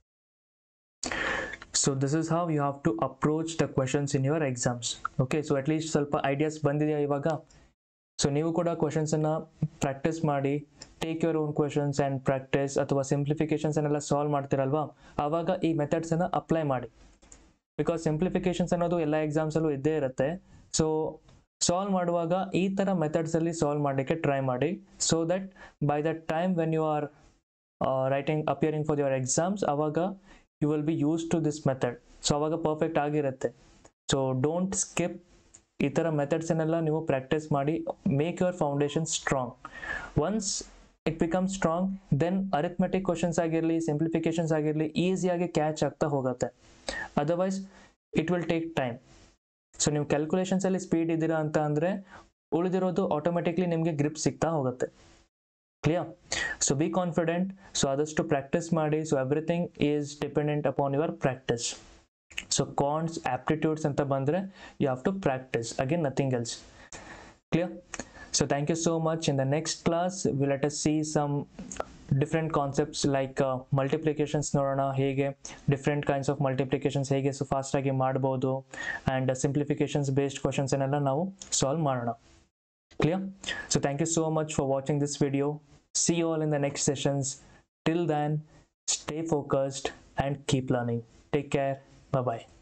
so this is how you have to approach the questions in your exams okay so at least ಸ್ವಲ್ಪ ideas ಬಂದಿದೆಯಾ ಇವಾಗ ಸೊ ನೀವು ಕೂಡ ಕ್ವಶನ್ಸನ್ನು practice ಮಾಡಿ take your own questions and practice ಅಥವಾ ಸಿಂಪ್ಲಿಫಿಕೇಶನ್ಸನ್ನೆಲ್ಲ ಸಾಲ್ವ್ ಮಾಡ್ತೀರಲ್ವಾ ಆವಾಗ ಈ ಮೆಥಡ್ಸನ್ನು ಅಪ್ಲೈ ಮಾಡಿ ಬಿಕಾಸ್ ಸಿಂಪ್ಲಿಫಿಕೇಶನ್ಸ್ ಅನ್ನೋದು ಎಲ್ಲ ಎಕ್ಸಾಮ್ಸಲ್ಲೂ ಇದ್ದೇ ಇರುತ್ತೆ ಸೊ ಸಾಲ್ವ್ ಮಾಡುವಾಗ ಈ ಥರ ಮೆಥಡ್ಸಲ್ಲಿ ಸಾಲ್ವ್ ಮಾಡಲಿಕ್ಕೆ ಟ್ರೈ ಮಾಡಿ so that by the time when you are writing appearing for your exams ಆವಾಗ you will be use to this method so ಅವಾಗ ಪರ್ಫೆಕ್ಟ್ ಆಗಿರುತ್ತೆ ಸೊ ಡೋಂಟ್ ಸ್ಕಿಪ್ ಈ ಥರ ಮೆಥಡ್ಸನ್ನೆಲ್ಲ ನೀವು ಪ್ರಾಕ್ಟೀಸ್ ಮಾಡಿ make your foundation strong once it become strong then arithmetic questions ಆಗಿರಲಿ simplifications ಆಗಿರಲಿ ಈಸಿಯಾಗಿ ಕ್ಯಾಚ್ ಆಗ್ತಾ ಹೋಗುತ್ತೆ otherwise it will take time so ನೀವು ಕ್ಯಾಲ್ಕುಲೇಷನ್ಸಲ್ಲಿ ಸ್ಪೀಡ್ ಇದ್ದೀರಾ ಅಂತ ಅಂದರೆ ಉಳಿದಿರೋದು ಆಟೋಮೆಟಿಕ್ಲಿ ನಿಮಗೆ ಗ್ರಿಪ್ ಸಿಗ್ತಾ ಹೋಗುತ್ತೆ clear so be confident so ಆದಷ್ಟು ಪ್ರಾಕ್ಟೀಸ್ ಮಾಡಿ so everything is dependent upon your practice so cons aptitudes ಅಂತ ಬಂದರೆ you have to practice again nothing else clear so thank you so much in the next class will let us see some different concepts like multiplications ನೋಡೋಣ ಹೇಗೆ different kinds of multiplications ಹೇಗೆ so ಫಾಸ್ಟಾಗಿ ಮಾಡ್ಬೋದು and simplifications based ಕ್ವಶನ್ಸನ್ನೆಲ್ಲ ನಾವು solve ಮಾಡೋಣ clear so thank you so much for watching this video see you all in the next sessions till then stay focused and keep learning take care bye bye